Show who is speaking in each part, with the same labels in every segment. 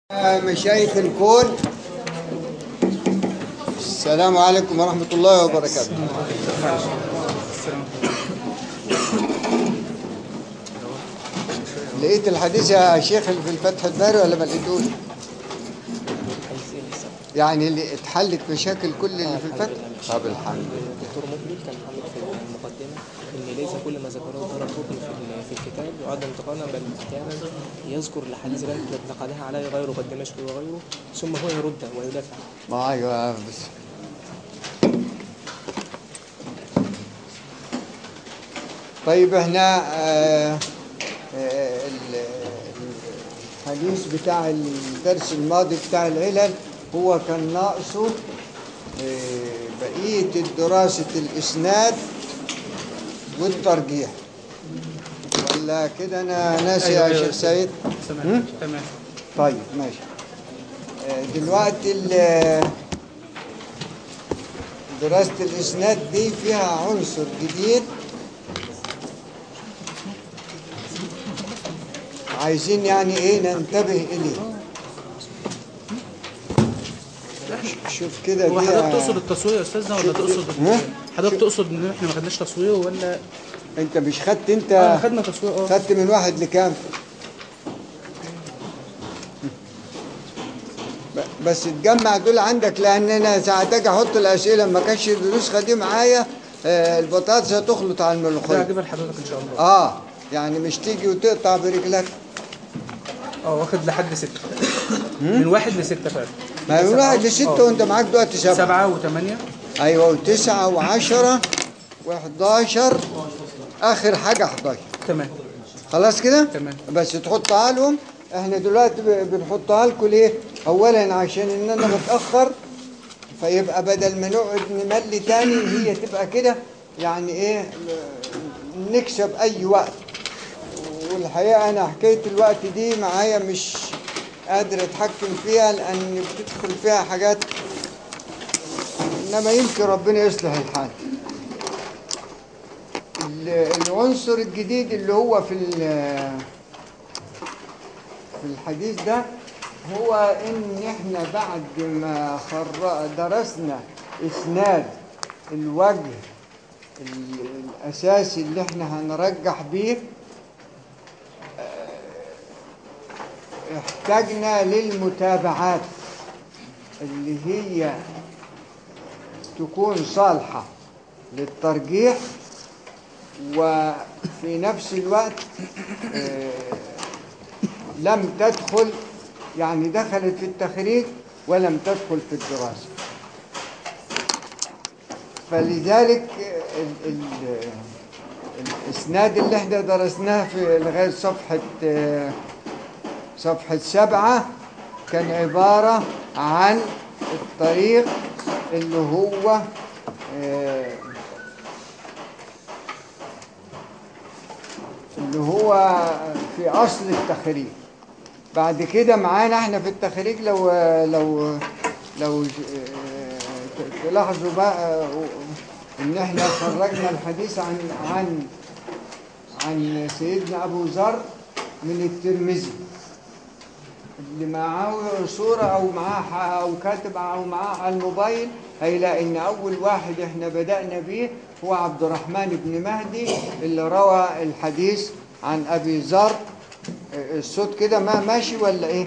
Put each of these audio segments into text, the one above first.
Speaker 1: مشايخ الكون السلام عليكم ورحمة الله وبركاته لقيت الحديث يا شيخ اللي في الفتح الباري ولا ما لقيتوش؟ يعني اللي اتحلت مشاكل كل اللي في الفتح؟ طب الحمد لله
Speaker 2: الدكتور مقبل كان حامل في المقدمة إن ليس كل ما ذكره دار القطن في ال- في الكتاب يعد انتقالا بل كتابا يذكر الأحاديث التي نقلها عليه غيره قد دمشق وغيره ثم هو يرد ويدافع
Speaker 1: ما ايوه بس طيب احنا آه، آه، ال- الحديث بتاع الدرس الماضي بتاع العلل هو كان ناقصه آه، بقية دراسة الإسناد والترجيح ولا كده أنا ناسي يا شيخ سيد؟
Speaker 3: تمام تمام
Speaker 1: طيب ماشي آه، دلوقتي ال- دراسة الإسناد دي فيها عنصر جديد عايزين يعني إيه ننتبه إليه ش- شوف كده
Speaker 3: هو
Speaker 1: دي
Speaker 3: حضرتك تقصد التصوير يا استاذنا ولا
Speaker 1: شوف-
Speaker 3: تقصد
Speaker 1: ها؟
Speaker 3: حضرتك تقصد ان احنا ما خدناش تصوير ولا
Speaker 1: أنت مش خدت أنت
Speaker 3: اه خدنا تصوير اه
Speaker 1: خدت من واحد لكام ب- بس تجمع دول عندك لان انا ساعات اجي احط الاسئله ما كانش النسخه دي معايا آه، البطاطس هتخلط على
Speaker 3: ده
Speaker 1: الملوخيه
Speaker 3: هجيبها لحضرتك ان شاء الله
Speaker 1: اه يعني مش تيجي وتقطع برجلك
Speaker 3: اه واخد لحد ستة من واحد لستة فعلا
Speaker 1: ما من
Speaker 3: سبعة.
Speaker 1: واحد لستة
Speaker 3: اه.
Speaker 1: وانت معاك دلوقتي سبعة
Speaker 3: سبعة وثمانية
Speaker 1: ايوه وتسعة وعشرة وحداشر اخر حاجة 11
Speaker 3: تمام
Speaker 1: خلاص كده؟
Speaker 3: تمام.
Speaker 1: بس تحطها لهم احنا دلوقتي ب- بنحطها لكم ليه؟ اولا عشان ان انا بتاخر فيبقى بدل ما نقعد نملي تاني هي تبقى كده يعني ايه ل- نكسب اي وقت والحقيقه انا حكايه الوقت دي معايا مش قادر اتحكم فيها لان بتدخل فيها حاجات انما يمكن ربنا يصلح الحال ال- العنصر الجديد اللي هو في ال- في الحديث ده هو ان احنا بعد ما خر... درسنا اسناد الوجه ال- الاساسي اللي احنا هنرجح بيه آه، احتاجنا للمتابعات اللي هي تكون صالحة للترجيح وفي نفس الوقت آه، لم تدخل يعني دخلت في التخريج ولم تدخل في الدراسة فلذلك ال- ال- الإسناد اللي احنا درسناه في لغاية صفحة آه، صفحة سبعة كان عبارة عن الطريق اللي هو آه، اللي هو في أصل التخريج بعد كده معانا احنا في التخريج لو لو لو آه، تلاحظوا بقى ان احنا خرجنا الحديث عن عن عن سيدنا ابو ذر من الترمذي اللي معاه صورة أو معاه ح- أو كاتب أو معاه على الموبايل هيلاقي إن أول واحد إحنا بدأنا بيه هو عبد الرحمن بن مهدي اللي روى الحديث عن أبي ذر آه، الصوت كده ما ماشي ولا إيه؟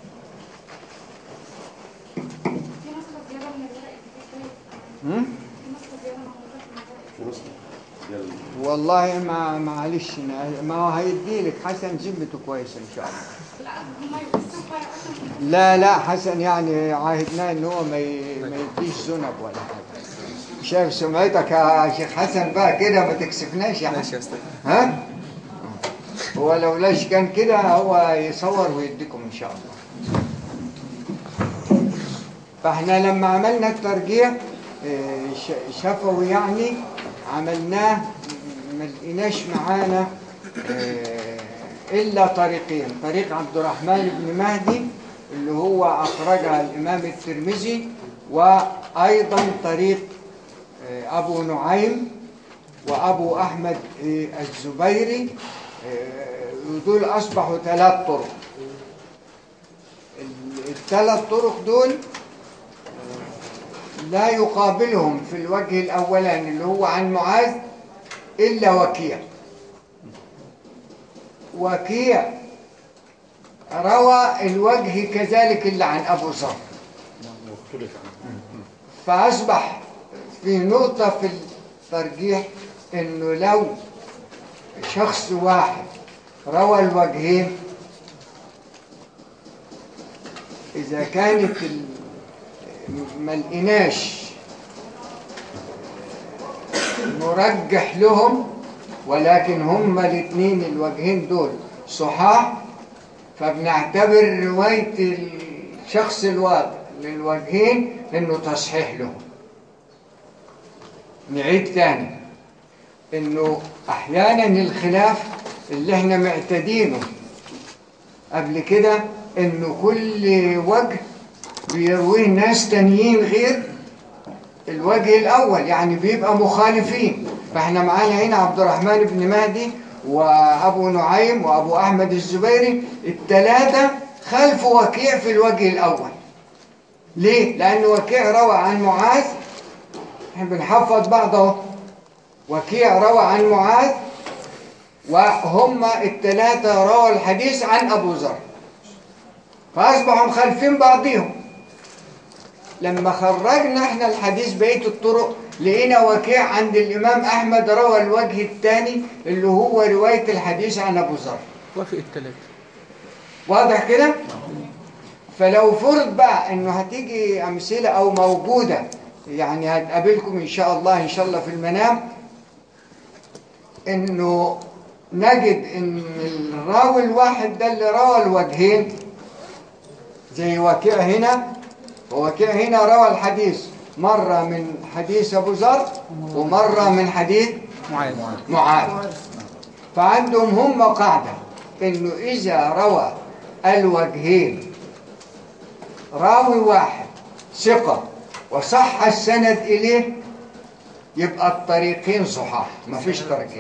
Speaker 4: في نسخة زيادة من الورق الجديد
Speaker 1: هم؟
Speaker 4: في نسخة زيادة من الورق الجديد
Speaker 1: والله ما معلش ما- ما هو هيديلك حسن ذمته كويسة إن شاء الله
Speaker 4: لا هما يبصوا عشان
Speaker 1: لا لا حسن يعني عاهدناه ان هو ما ي- ما يديش ذنب ولا حاجه شايف سمعتك يا شيخ حسن بقى كده ما تكسفناش يا
Speaker 2: ماشي
Speaker 1: حسن
Speaker 2: يا استاذ
Speaker 1: ها هو لو لاش كان كده هو يصور ويديكم ان شاء الله فاحنا لما عملنا الترجيع آه، ش- شفوي يعني عملناه ما لقيناش معانا آه، الا طريقين طريق عبد الرحمن بن مهدي اللي هو اخرجها الامام الترمذي وايضا طريق آه، ابو نعيم وابو احمد آه، الزبيري آه، دول اصبحوا ثلاث طرق ال- الثلاث طرق دول لا يقابلهم في الوجه الأولاني اللي هو عن معاذ إلا وكيع وكيع روى الوجه كذلك اللي عن أبو ذر
Speaker 5: واختلف عنه
Speaker 1: فأصبح في نقطة في الترجيح إنه لو شخص واحد روى الوجهين إذا كانت ال- ما لقيناش مرجح لهم ولكن هما الاثنين الوجهين دول صحاح فبنعتبر رواية الشخص الواضح للوجهين انه تصحيح له نعيد تاني انه احيانا الخلاف اللي احنا معتادينه قبل كده انه كل وجه بيرويه ناس تانيين غير الوجه الاول يعني بيبقى مخالفين فاحنا معانا هنا عبد الرحمن بن مهدي وابو نعيم وابو احمد الزبيري الثلاثه خلفوا وكيع في الوجه الاول ليه لان وكيع روى عن معاذ احنا بنحفظ بعض اهو وكيع روى عن معاذ وهم الثلاثه رووا الحديث عن ابو ذر فاصبحوا مخالفين بعضهم لما خرجنا احنا الحديث بقيه الطرق لقينا وكيع عند الامام احمد روى الوجه الثاني اللي هو روايه الحديث عن ابو ذر
Speaker 3: وافق الثلاثة
Speaker 1: واضح كده فلو فرض بقى انه هتيجي امثله او موجوده يعني هتقابلكم ان شاء الله ان شاء الله في المنام انه نجد ان الراوي الواحد ده اللي روى الوجهين زي وكيع هنا ووكيع هنا روى الحديث مرة من حديث أبو ذر ومرة من حديث
Speaker 3: معاذ
Speaker 1: معاذ فعندهم هم قاعدة إنه إذا روى الوجهين راوي واحد ثقة وصح السند إليه يبقى الطريقين صحاح مفيش طريقين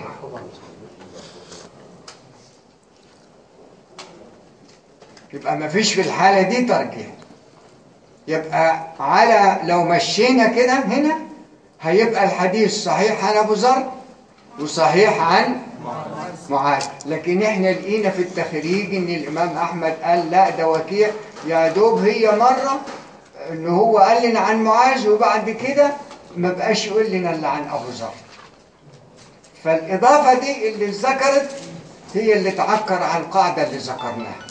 Speaker 1: يبقى مفيش في الحالة دي ترجيح يبقى على لو مشينا كده هنا هيبقى الحديث صحيح عن أبو ذر وصحيح عن معاذ لكن احنا لقينا في التخريج ان الامام احمد قال لا ده وكيع يا دوب هي مره ان هو قال لنا عن معاذ وبعد كده ما بقاش يقول لنا الا عن ابو ذر فالاضافه دي اللي ذكرت هي اللي تعكر على القاعده اللي ذكرناها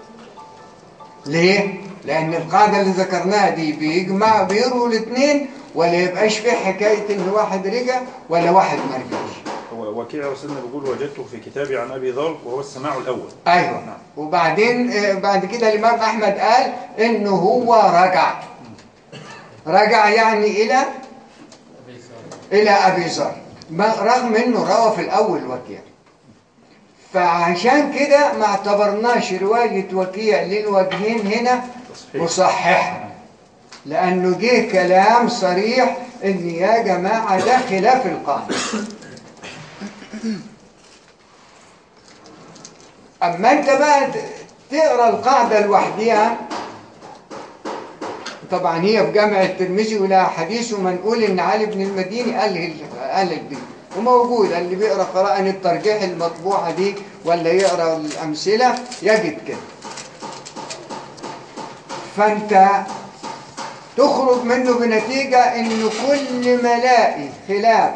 Speaker 1: ليه لان القاعده اللي ذكرناها دي بيجمع بيروا الاثنين ولا يبقاش في حكايه ان واحد رجع ولا واحد ما رجعش
Speaker 5: هو وكيع سيدنا بيقول وجدته في كتابي عن ابي ذر وهو السماع الاول
Speaker 1: ايوه وبعدين آه، بعد كده الامام احمد قال انه هو رجع رجع يعني الى الى ابي ذر ما- رغم انه روى في الاول وكيع فعشان كده ما اعتبرناش روايه وكيع للوجهين هنا
Speaker 5: تصحيح
Speaker 1: مصححه لانه جه كلام صريح ان يا جماعه ده خلاف القاعده اما انت بقى ت- تقرا القاعده لوحدها طبعا هي في جامع الترمذي ولها حديث ومنقول ان علي بن المديني قال ال- قال دي وموجود اللي بيقرا قراءة الترجيح المطبوعه دي ولا يقرا الامثله يجد كده فانت تخرج منه بنتيجه ان كل ما الاقي خلاف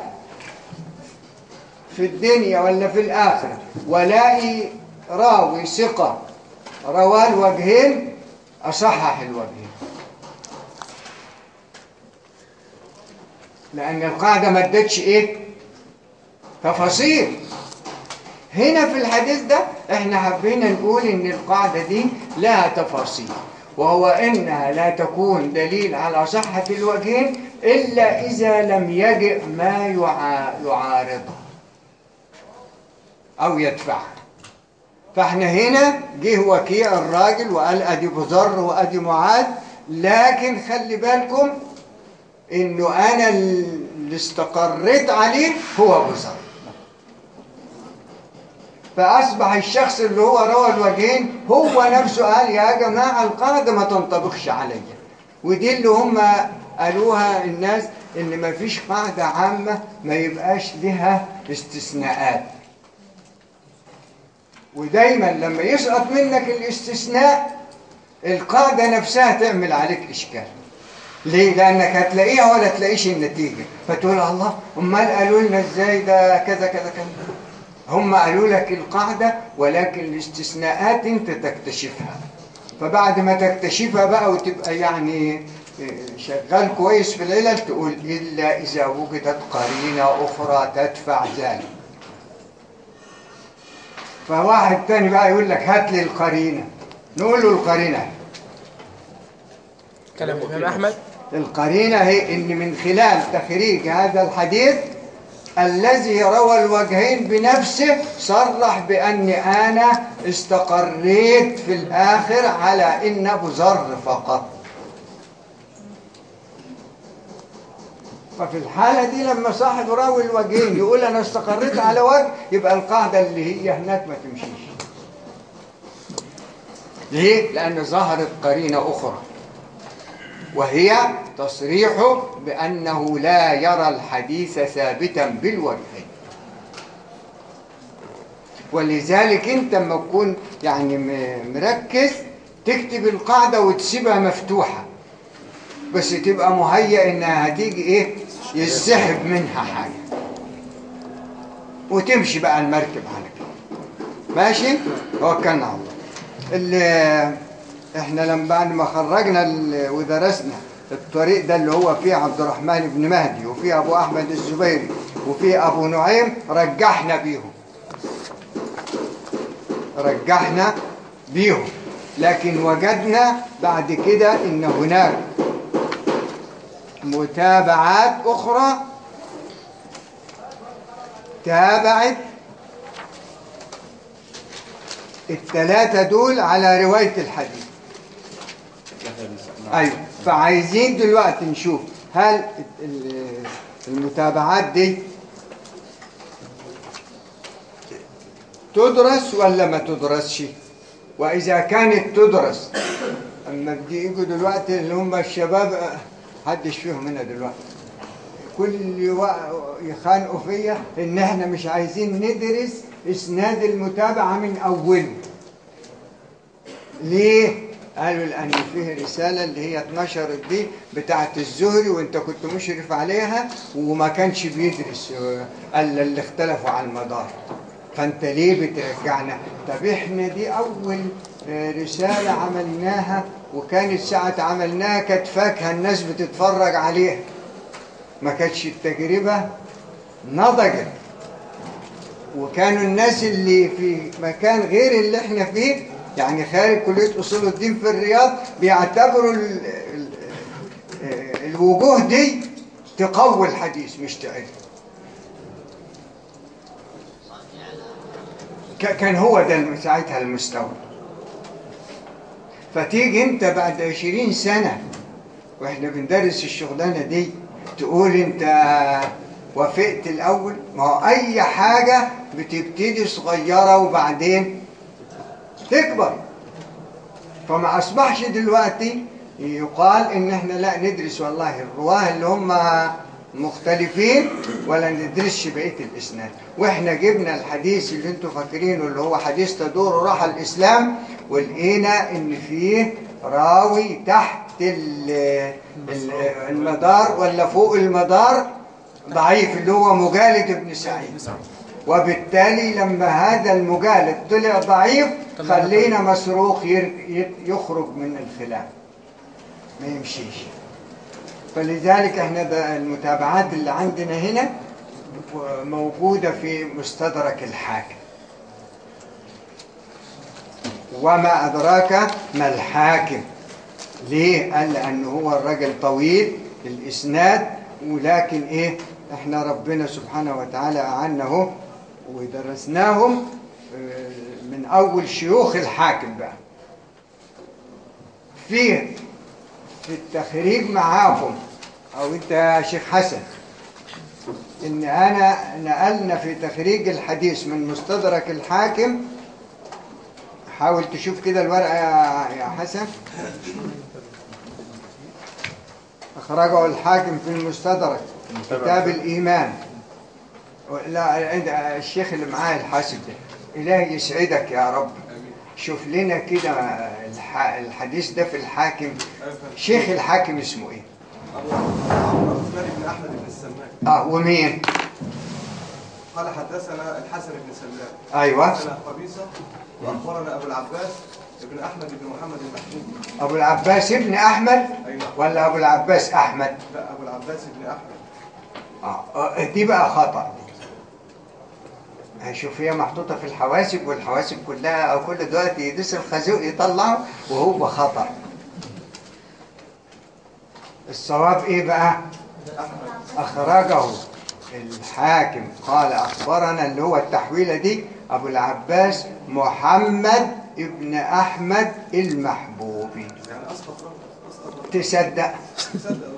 Speaker 1: في الدنيا ولا في الآخرة ولاقي راوي ثقة رواه الوجهين أصحح الوجهين لأن القاعدة ما ادتش إيه؟ تفاصيل هنا في الحديث ده احنا حبينا نقول ان القاعدة دي لها تفاصيل وهو انها لا تكون دليل على صحة الوجهين الا اذا لم يجئ ما يعا- يعارضه او يدفعه فاحنا هنا جه وكيع الراجل وقال ادي ابو ذر وادي معاذ لكن خلي بالكم انه انا اللي استقريت عليه هو ابو ذر فأصبح الشخص اللي هو روى الوجهين هو نفسه قال يا جماعة القاعدة ما تنطبقش عليا ودي اللي هم قالوها الناس ان ما فيش قاعدة عامة ما يبقاش لها استثناءات ودايما لما يسقط منك الاستثناء القاعدة نفسها تعمل عليك إشكال ليه؟ لأنك هتلاقيها ولا تلاقيش النتيجة فتقول الله أمال قالوا لنا إزاي ده كذا كذا كذا هم قالوا لك القاعدة ولكن الاستثناءات أنت تكتشفها فبعد ما تكتشفها بقى وتبقى يعني شغال كويس في العلل تقول إلا إذا وجدت قرينة أخرى تدفع ذلك فواحد تاني بقى يقول لك هات لي القرينة نقول له القرينة
Speaker 3: كلام الإمام أحمد
Speaker 1: القرينة هي إن من خلال تخريج هذا الحديث الذي روى الوجهين بنفسه صرح بأني أنا استقريت في الآخر على إن أبو ذر فقط ففي الحالة دي لما صاحب راوي الوجهين يقول أنا استقريت على وجه يبقى القاعدة اللي هي هناك ما تمشيش ليه؟ لأن ظهرت قرينة أخرى وهي تصريحه بأنه لا يرى الحديث ثابتا بالوجهين ولذلك انت لما تكون يعني م- مركز تكتب القاعدة وتسيبها مفتوحة بس تبقى مهيأ انها هتيجي ايه يسحب منها حاجة وتمشي بقى المركب على كده ماشي توكلنا على الله اللي احنا لما بعد ما خرجنا ال- ودرسنا الطريق ده اللي هو فيه عبد الرحمن بن مهدي وفيه ابو احمد الزبيري وفيه ابو نعيم رجحنا بيهم رجحنا بيهم لكن وجدنا بعد كده ان هناك متابعات اخرى تابعت الثلاثة دول على رواية الحديث أيوة فعايزين دلوقتي نشوف هل ال- المتابعات دي تدرس ولا ما تدرسش وإذا كانت تدرس أما بدي يجوا دلوقتي اللي هم الشباب أه، حدش فيهم هنا دلوقتي كل وق- يخانقوا فيا ان احنا مش عايزين ندرس اسناد المتابعه من اوله ليه قالوا لان فيه رساله اللي هي اتنشرت دي بتاعه الزهري وانت كنت مشرف عليها وما كانش بيدرس آه، الا اللي اختلفوا على المدار فانت ليه بترجعنا طب احنا دي اول آه، رساله عملناها وكانت ساعه عملناها كانت فاكهه الناس بتتفرج عليها ما كانتش التجربة نضجت وكانوا الناس اللي في مكان غير اللي احنا فيه يعني خارج كلية أصول الدين في الرياض بيعتبروا ال ال الوجوه دي تقوي الحديث مش تعد ك- كان هو ده ساعتها المستوى فتيجي انت بعد عشرين سنة واحنا بندرس الشغلانة دي تقول انت وافقت الاول ما هو اي حاجة بتبتدي صغيرة وبعدين تكبر فما اصبحش دلوقتي يقال ان احنا لا ندرس والله الرواه اللي هم مختلفين ولا ندرسش بقية الاسناد واحنا جبنا الحديث اللي انتوا فاكرينه اللي هو حديث تدور راح الاسلام ولقينا ان فيه راوي تحت ال- ال- المدار ولا فوق المدار ضعيف اللي هو مجالد بن سعيد وبالتالي لما هذا المجالد طلع ضعيف خلينا مسروق ير- ي- يخرج من الخلاف ما يمشيش فلذلك احنا ده المتابعات اللي عندنا هنا موجودة في مستدرك الحاكم وما أدراك ما الحاكم ليه؟ قال لأنه هو الرجل طويل الإسناد ولكن إيه؟ إحنا ربنا سبحانه وتعالى أعنه ودرسناهم آه، من أول شيوخ الحاكم بقى في في التخريج معاكم أو أنت يا شيخ حسن ان انا نقلنا في تخريج الحديث من مستدرك الحاكم حاول تشوف كده الورقة يا يا حسن أخرجه الحاكم في المستدرك كتاب الإيمان لا عند الشيخ اللي معاه الحاسب ده إلهي يسعدك يا رب شوف لنا كده الح- الحديث ده في الحاكم شيخ الحاكم اسمه ايه
Speaker 6: أبو عمرو عثمان بن أحمد بن السمان
Speaker 1: اه ومين
Speaker 6: قال حدثنا الحسن بن سلام
Speaker 1: ايوه
Speaker 6: حدثنا قبيصة وأخبرنا أبو العباس بن أحمد بن محمد المحمود
Speaker 1: ابو العباس ابن احمد
Speaker 6: أيوة
Speaker 1: ولا ابو العباس احمد
Speaker 6: لا أبو العباس بن أحمد
Speaker 1: آه. آه. دي بقى خطأ هشوف هي محطوطة في الحواسب والحواسب كلها أو كل دلوقتي يدوس الخازوق يطلعه وهو خطأ الصواب إيه بقى؟ أخرجه الحاكم قال أخبرنا اللي هو التحويلة دي أبو العباس محمد ابن أحمد المحبوبي
Speaker 6: يعني أسقط رجل أسقط
Speaker 1: تصدق
Speaker 6: تصدق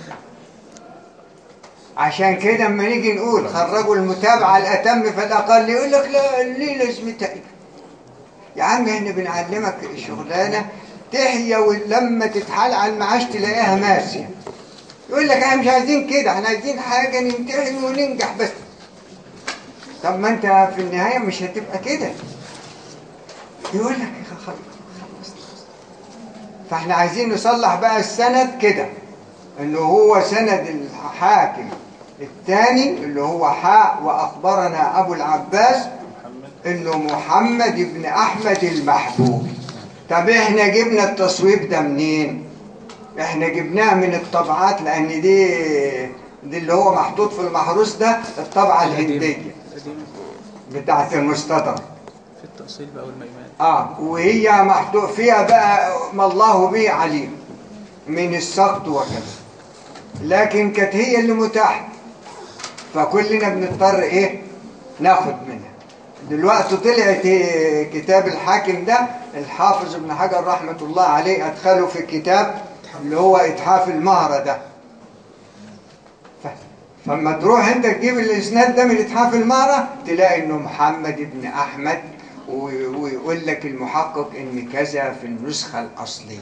Speaker 1: عشان كده اما نيجي نقول خرجوا المتابعة الأتم فالأقل يقول لك لا ليه لازمتها إيه؟ يا عم احنا بنعلمك شغلانة تحيا ولما تتحال على المعاش تلاقيها ماشية يقول لك احنا مش عايزين كده احنا عايزين حاجة نمتحن وننجح بس طب ما انت في النهاية مش هتبقى كده يقول لك خلاص خلاص فاحنا عايزين نصلح بقى السند كده انه هو سند الحاكم الثاني اللي هو حاء واخبرنا ابو العباس انه محمد بن احمد المحبوب طب احنا جبنا التصويب ده منين احنا جبناه من الطبعات لان دي دي اللي هو محطوط في المحروس ده الطبعه الهنديه
Speaker 3: القديم
Speaker 1: بتاعت المستدرك
Speaker 3: في التأصيل بقى والميمان
Speaker 1: اه وهي محطوط فيها بقى ما الله به عليم من السقط وكذا لكن كانت هي اللي متاحه فكلنا بنضطر ايه ناخد منها دلوقتي طلعت إيه كتاب الحاكم ده الحافظ ابن حجر رحمة الله عليه أدخله في كتاب اللي هو إتحاف المهرة ده ف- فلما تروح انت تجيب الاسناد ده من اتحاف المهرة تلاقي انه محمد بن احمد و- ويقول لك المحقق ان كذا في النسخة الاصلية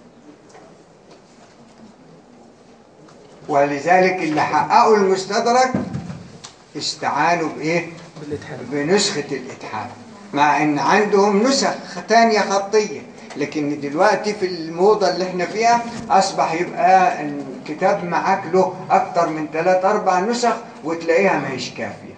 Speaker 1: ولذلك اللي حققوا المستدرك استعانوا بايه
Speaker 3: بالإتحاد
Speaker 1: بنسخة الإتحاف مع إن عندهم نسخ تانية خطية لكن دلوقتي في الموضة اللي احنا فيها أصبح يبقى الكتاب معاك له أكتر من ثلاث أربع نسخ وتلاقيها ما هيش كافية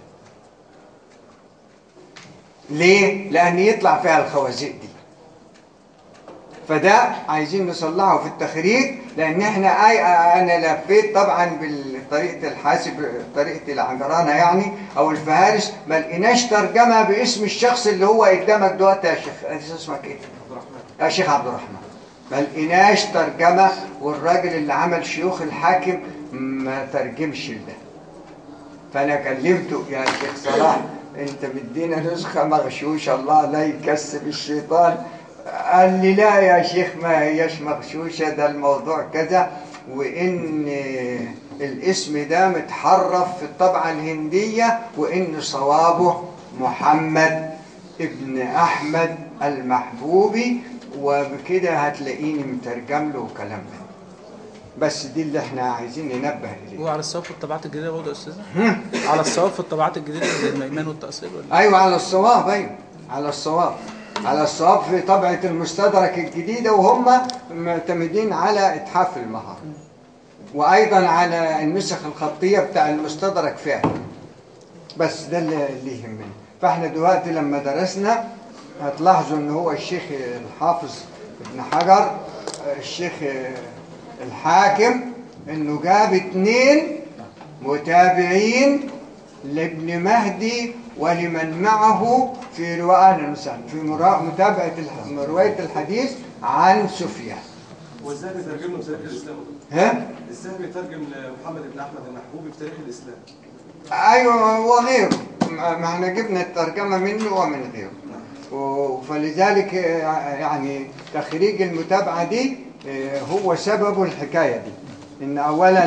Speaker 1: ليه؟ لأن يطلع فيها الخوازيق دي فده عايزين نصلحه في التخريج لان احنا اي انا لفيت طبعا بطريقه الحاسب طريقه العنجرانه يعني او الفهارس ما لقيناش ترجمه باسم الشخص اللي هو قدامك دلوقتي يا شيخ اسمك ايه؟
Speaker 6: عبد الرحمن
Speaker 1: يا شيخ عبد الرحمن ما لقيناش ترجمه والراجل اللي عمل شيوخ الحاكم ما ترجمش ده فانا كلمته يا شيخ صلاح انت مدينا نسخه مغشوشه الله لا يكسب الشيطان قال لي لا يا شيخ ما هيش مغشوشه ده الموضوع كذا وان الاسم ده متحرف في الطبعه الهنديه وان صوابه محمد ابن احمد المحبوبي وبكده هتلاقيني مترجم له وكلام ده بس دي اللي احنا عايزين ننبه اليه
Speaker 3: هو على الصواب في الطبعات الجديدة برضه يا أستاذ على الصواب في الطبعات الجديدة زي الميمان والتأصيل ولا
Speaker 1: ايوه على الصواب ايوه على الصواب على الصواب في طبعة المستدرك الجديدة وهم معتمدين على اتحاف المهر وايضا على النسخ الخطية بتاع المستدرك فعلا بس ده اللي اللي يهمنا فاحنا دلوقتي لما درسنا هتلاحظوا ان هو الشيخ الحافظ ابن حجر الشيخ الحاكم انه جاب اتنين متابعين لابن مهدي ولمن معه في رواية مثلا في مرا- متابعة الح- رواية الحديث عن سفيان
Speaker 6: والذهبي ترجم له في تاريخ الإسلام
Speaker 1: ها؟
Speaker 6: الذهبي ترجم لمحمد بن أحمد المحبوبي في تاريخ الإسلام
Speaker 1: ايوه وغيره ما ما احنا جبنا الترجمه منه ومن غيره و- فلذلك آه، يعني تخريج المتابعه دي آه، هو سبب الحكايه دي ان اولا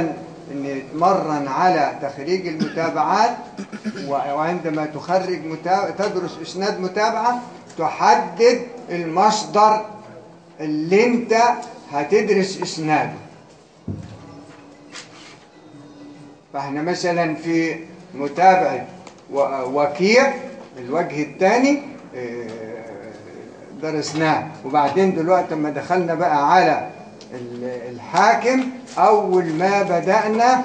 Speaker 1: ان يتمرن على تخريج المتابعات و- وعندما تخرج متابعة تدرس اسناد متابعة تحدد المصدر اللي انت هتدرس اسناده فاحنا مثلا في متابعة و- وكيع الوجه الثاني درسناه وبعدين دلوقتي لما دخلنا بقى على ال- الحاكم أول ما بدأنا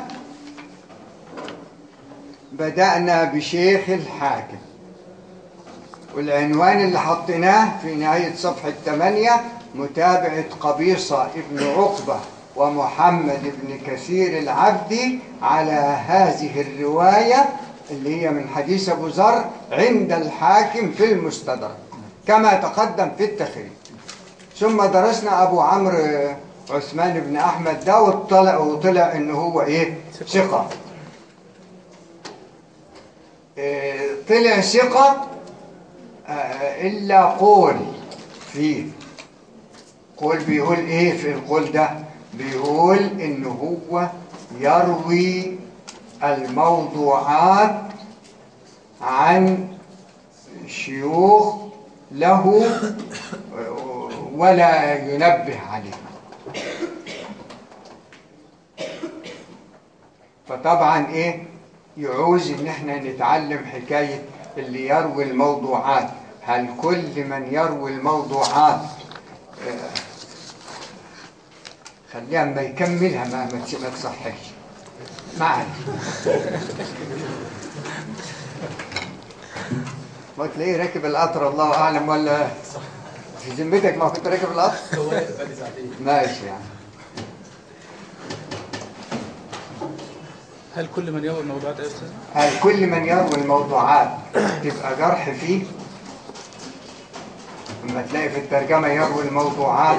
Speaker 1: بدأنا بشيخ الحاكم والعنوان اللي حطيناه في نهاية صفحة 8 متابعة قبيصة ابن عقبة ومحمد بن كثير العبدي على هذه الرواية اللي هي من حديث أبو ذر عند الحاكم في المستدرك كما تقدم في التخريج ثم درسنا أبو عمرو عثمان بن أحمد ده وطلع, وطلع إنه هو إيه ثقة إيه، طلع ثقة آه، إلا قول فيه قول بيقول إيه في القول ده بيقول إنه هو يروي الموضوعات عن شيوخ له ولا ينبه عليه فطبعا ايه يعوز ان احنا نتعلم حكاية اللي يروي الموضوعات هل كل من يروي الموضوعات آه، خليها اما يكملها ما ما تس- ما تصحش معنا ما تلاقيه راكب القطر الله اعلم ولا في ذمتك ما كنت راكب القطر ماشي يعني
Speaker 3: هل كل من يروي الموضوعات يا استاذ؟
Speaker 1: هل كل من يروي الموضوعات تبقى جرح فيه لما تلاقي في الترجمة يروي الموضوعات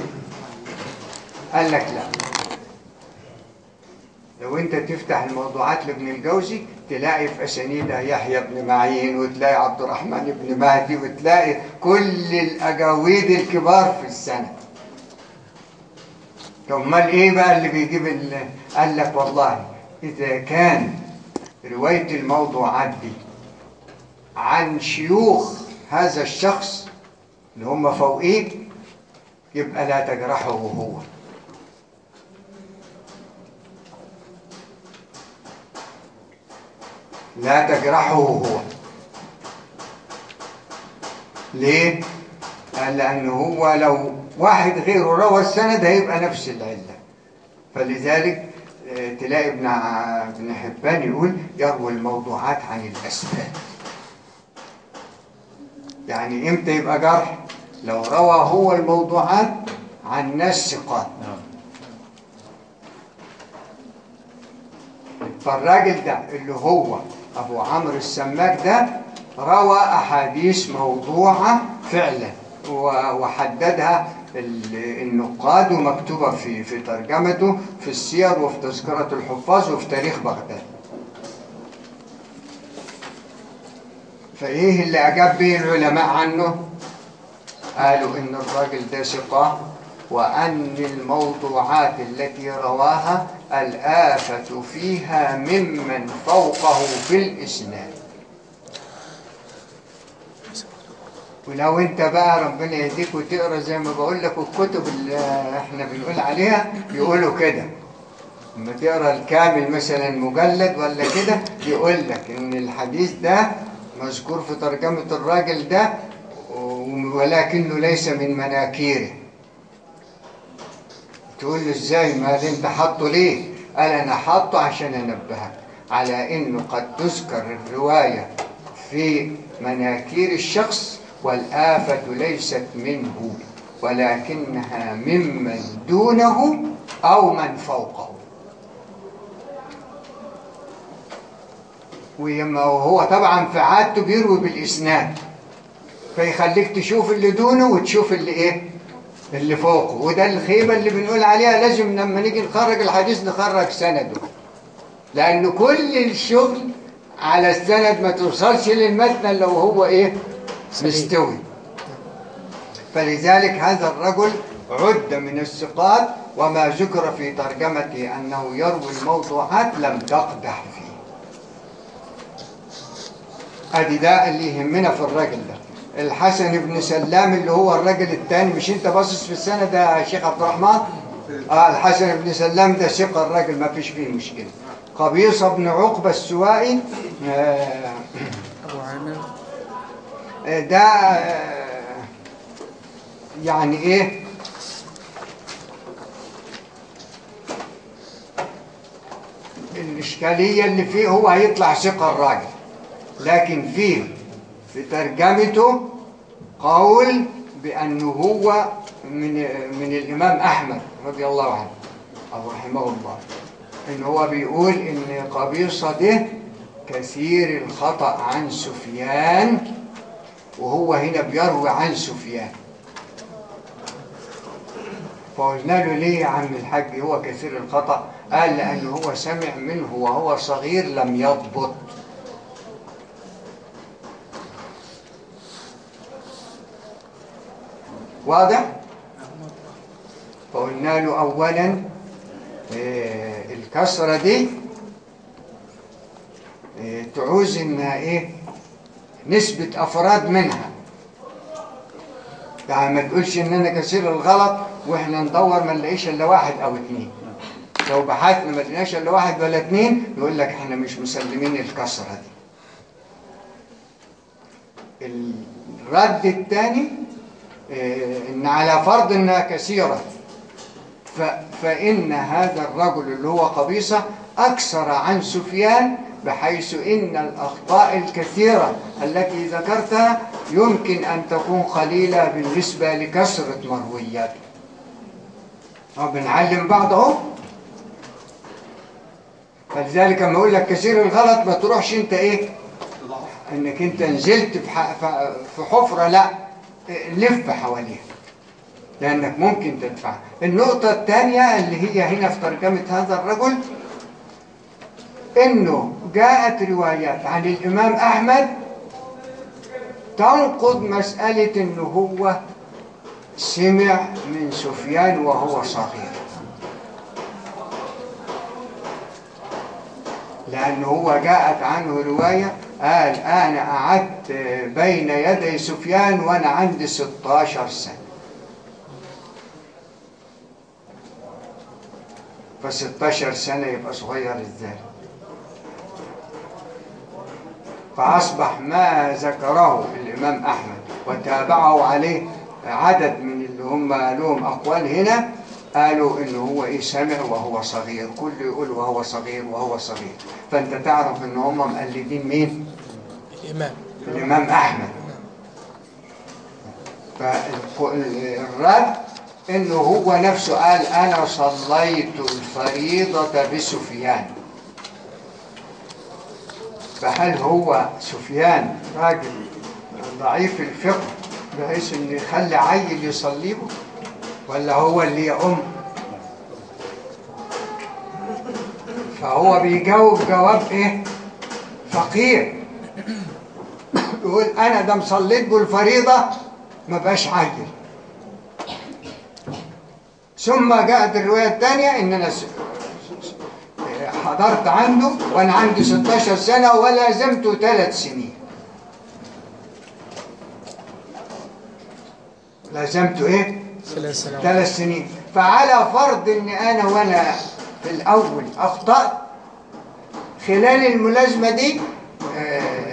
Speaker 1: قال لك لا لو انت تفتح الموضوعات لابن الجوزي تلاقي في اسانيدها يحيى بن معين وتلاقي عبد الرحمن بن مهدي وتلاقي كل الاجاويد الكبار في السنه طب امال ايه بقى اللي بيجيب ال- قال لك والله اذا كان روايه الموضوعات دي عن شيوخ هذا الشخص اللي هم فوقيه يبقى لا تجرحه هو لا تجرحه هو ليه؟ قال لأنه هو لو واحد غيره روى السند هيبقى نفس العلة فلذلك آه، تلاقي ابن ع- ابن حبان يقول يروي الموضوعات عن الأسباب يعني امتى يبقى جرح؟ لو روى هو الموضوعات عن ناس ثقات فالراجل ده اللي هو ابو عمرو السماك ده روى احاديث موضوعه فعلا و- وحددها ال- النقاد ومكتوبه في في ترجمته في السير وفي تذكره الحفاظ وفي تاريخ بغداد فايه اللي اجاب به العلماء عنه قالوا ان الراجل ده ثقه وان الموضوعات التي رواها الآفة فيها ممن فوقه في الإسناد ولو انت بقى ربنا يهديك وتقرا زي ما بقول لك الكتب اللي احنا بنقول عليها يقولوا كده لما تقرا الكامل مثلا مجلد ولا كده يقول لك ان الحديث ده مذكور في ترجمة الراجل ده ولكنه ليس من مناكيره تقول له ازاي ما انت حاطه ليه قال انا حاطه عشان انبهك على انه قد تذكر الرواية في مناكير الشخص والآفة ليست منه ولكنها ممن دونه أو من فوقه ويما هو طبعا في عادته بيروي بالإسناد فيخليك تشوف اللي دونه وتشوف اللي ايه اللي فوقه وده الخيبة اللي بنقول عليها لازم لما نيجي نخرج الحديث نخرج سنده لأن كل الشغل على السند ما توصلش للمتن لو هو ايه مستوي فلذلك هذا الرجل عد من الثقات وما ذكر في ترجمته أنه يروي الموضوعات لم تقدح فيه ادي ده اللي يهمنا في الراجل ده الحسن بن سلام اللي هو الراجل الثاني مش انت باصص في السنه ده يا شيخ عبد الرحمن اه الحسن بن سلام ده ثقه الراجل ما فيش فيه مشكله قبيصه بن عقبه السوائي آه
Speaker 3: ابو عامر
Speaker 1: آه، ده آه، يعني ايه الإشكالية اللي فيه هو هيطلع ثقة الراجل لكن فيه في ترجمته قول بأنه هو من من الإمام أحمد رضي الله عنه أو رحمه الله إن هو بيقول إن قبيصة ده كثير الخطأ عن سفيان وهو هنا بيروي عن سفيان فقلنا له ليه يا عم الحاج هو كثير الخطأ قال لأنه هو سمع منه وهو صغير لم يضبط واضح؟ فقلنا له أولا آه، الكسرة دي آه، تعوز إنها إيه؟ نسبة أفراد منها يعني ما تقولش ان انا كثير الغلط واحنا ندور ما نلاقيش الا واحد او اتنين لو بحثنا ما لقيناش الا واحد ولا اتنين يقول لك احنا مش مسلمين الكسره دي الرد الثاني ان على فرض انها كثيره ف- فان هذا الرجل اللي هو قبيصه اكثر عن سفيان بحيث ان الاخطاء الكثيره التي ذكرتها يمكن ان تكون قليله بالنسبه لكثره مروياته أو بنعلم بعض اهو فلذلك لما اقول لك كثير الغلط ما تروحش انت ايه انك انت نزلت في ح- ف- في حفره لا لف حواليها لانك ممكن تدفع النقطه الثانيه اللي هي هنا في ترجمه هذا الرجل انه جاءت روايات عن الامام احمد تنقض مساله انه هو سمع من سفيان وهو صغير لأنه هو جاءت عنه رواية قال أنا قعدت بين يدي سفيان وأنا عندي 16 سنة ف 16 سنة يبقى صغير ازاي فأصبح ما ذكره الإمام أحمد وتابعه عليه عدد من اللي هم لهم أقوال هنا قالوا إنه هو إيه سمع وهو صغير كل يقول وهو صغير وهو صغير فأنت تعرف إن هم مقلدين مين؟
Speaker 3: الامام
Speaker 1: الإمام أحمد فالرد إنه هو نفسه قال أنا صليت الفريضة بسفيان فهل هو سفيان راجل ضعيف الفقه بحيث إنه يخلي عيل يصليه ولا هو اللي يأم فهو بيجاوب جواب إيه فقير يقول انا ده مصليت بالفريضه ما بقاش عاجل ثم جاءت الروايه الثانيه ان انا س- س- حضرت عنده وانا عندي 16 سنه ولازمته ثلاث سنين لازمته ايه
Speaker 3: ثلاث سنوات
Speaker 1: ثلاث سنين فعلى فرض ان انا وانا في الاول اخطات خلال الملازمه دي آه،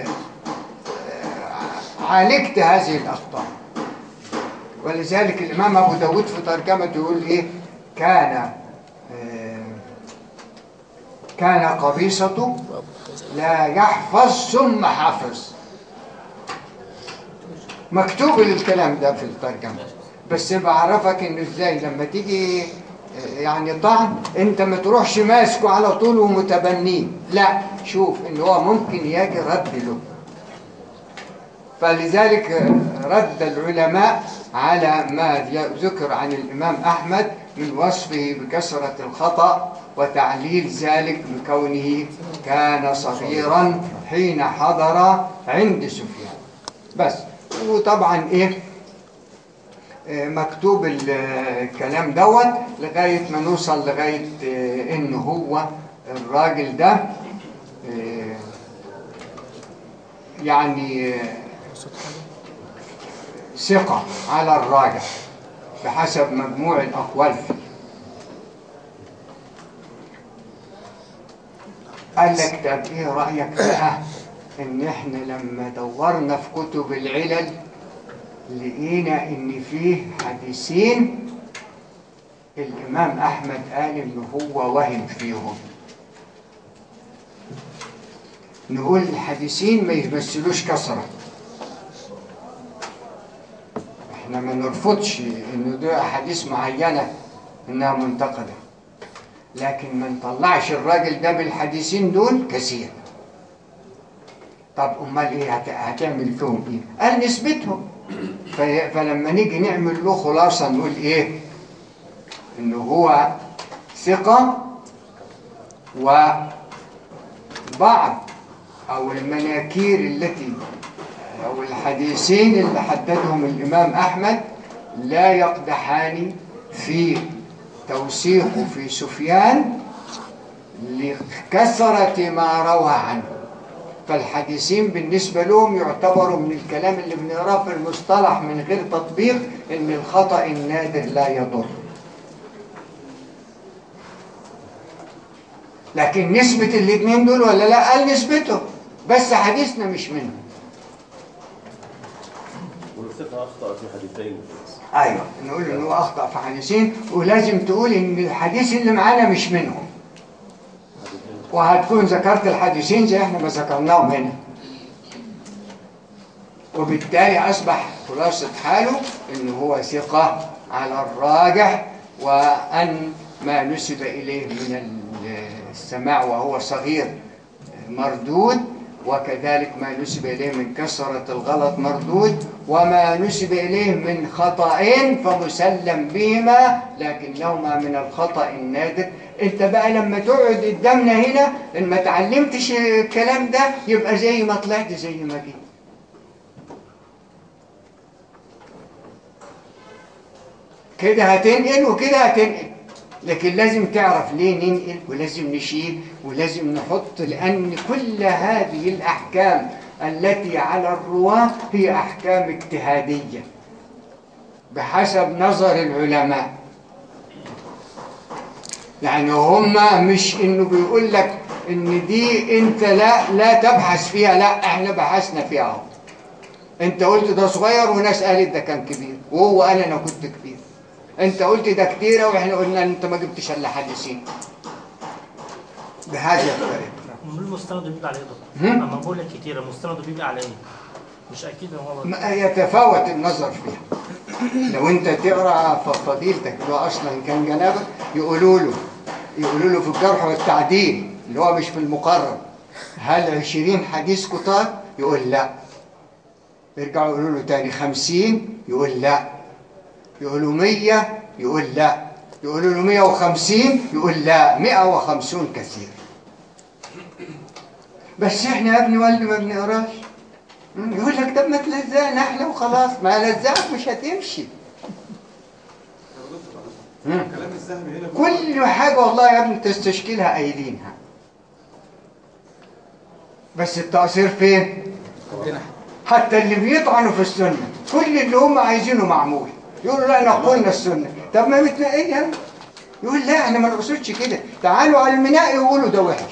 Speaker 1: آه، عالجت هذه الاخطاء ولذلك الامام ابو داود في ترجمته يقول ايه كان آه، كان قبيصته لا يحفظ ثم حفظ مكتوب الكلام ده في الترجمة بس بعرفك انه ازاي لما تيجي آه، يعني طعن انت ما تروحش ماسكه على طول ومتبنيه لا شوف ان هو ممكن يجي رد له فلذلك آه، رد العلماء على ما ذكر عن الإمام أحمد من وصفه بكثرة الخطأ وتعليل ذلك بكونه كان صغيرا حين حضر عند سفيان بس وطبعا ايه آه، مكتوب ال- آه، الكلام دوت لغاية ما نوصل لغاية آه، إن هو الراجل ده آه، يعني آه، ثقة على الراجع بحسب مجموع الأقوال فيه قال لك طب ايه رأيك بقى ان احنا لما دورنا في كتب العلل لقينا ان فيه حديثين الامام احمد قال ان هو وهم فيهم نقول الحديثين ما يمثلوش كثرة احنا ما نرفضش ان دي احاديث معينة انها منتقده لكن ما نطلعش الراجل ده بالحديثين دول كثير طب امال ايه هت- هتعمل فيهم ايه قال نسبتهم في- فلما نيجي نعمل له خلاصه نقول ايه ان هو ثقه وبعض او المناكير التي او الحديثين اللي حددهم الامام احمد لا يقدحان في توثيقه في سفيان لكثرة ما روى عنه فالحديثين بالنسبة لهم يعتبروا من الكلام اللي بنقراه في المصطلح من غير تطبيق ان الخطأ النادر لا يضر لكن نسبة الاثنين دول ولا لا قال نسبته بس حديثنا مش منهم
Speaker 4: والثقة أخطأ في حديثين
Speaker 1: ايوه نقول ان هو اخطا في حديثين ولازم تقول ان الحديث اللي معانا مش منهم وهتكون ذكرت الحديثين زي احنا ما ذكرناهم هنا وبالتالي اصبح خلاصه حاله ان هو ثقه على الراجح وان ما نسب اليه من السماع وهو صغير مردود وكذلك ما نسب إليه من كثرة الغلط مردود وما نسب إليه من خطأين فمسلم بهما لكنهما من الخطأ النادر انت بقى لما تقعد قدامنا هنا ان ما تعلمتش الكلام ده يبقى زي ما طلعت زي ما جيت كده هتنقل وكده هتنقل لكن لازم تعرف ليه ننقل ولازم نشيل ولازم نحط لأن كل هذه الأحكام التي على الرواة هي أحكام اجتهادية بحسب نظر العلماء يعني هم مش انه بيقول لك ان دي انت لا لا تبحث فيها لا احنا بحثنا فيها اهو انت قلت ده صغير وناس قالت ده كان كبير وهو قال انا كنت كبير انت قلت ده كتيرة واحنا قلنا انت ما جبتش الا حديثين بهذه الطريقة
Speaker 7: امال المستند بيبقى على ايه
Speaker 1: هم؟
Speaker 7: ده؟ اما بقول لك كتير المستند بيبقى على ايه؟ مش اكيد ان هو
Speaker 1: ما يتفاوت النظر فيها لو انت تقرا ف- فضيلتك اللي هو اصلا كان جنابه يقولوا له يقولوا له في الجرح والتعديل اللي هو مش في المقرر هل 20 حديث كتار يقول لا يرجعوا يقولوا له تاني 50 يقول لا يقولوا 100 يقول لا يقولوا له 150 يقول لا 150 كثير بس احنا يا ابني والدي ما بنقراش مم، يقول لك طب ما تلزقنا احنا وخلاص ما لزقك مش هتمشي مم.
Speaker 6: كلام الذهبي هنا
Speaker 1: كل حاجة والله يا ابني تستشكلها قايلينها بس التقصير فين؟
Speaker 3: عندنا
Speaker 1: حتى اللي بيطعنوا في السنة كل اللي هم عايزينه معمول يقولوا لا نقولنا السنة طب ما متنقيها يقول لا احنا ما نقصدش كده تعالوا على المناء يقولوا ده وحش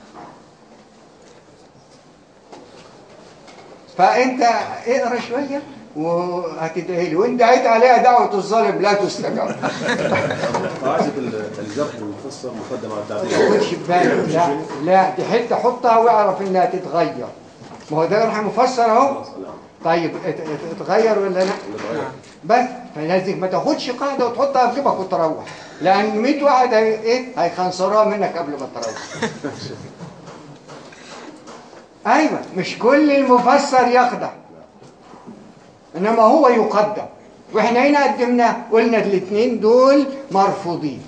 Speaker 1: فانت اقرا شويه وهتدعي لي وان دعيت عليها دعوه الظالم لا تستجاب
Speaker 4: قاعدة الجرح المفسر مقدم على
Speaker 1: ما
Speaker 4: التعديل
Speaker 1: تاخدش بالك لا لا دي حته حطها واعرف انها تتغير ما هو ده جرح مفسر اهو
Speaker 4: خلاص لا
Speaker 1: طيب ات- ات- اتغير ولا لا
Speaker 4: اللي اتغير.
Speaker 1: بس فلازم ما تاخدش قاعده وتحطها في جيبك وتروح لان 100 واحد هي ايه هيخنصروها منك قبل ما تروح ايوه مش كل المفسر يخدع انما هو يقدم واحنا هنا قدمناه قلنا الاثنين دول مرفوضين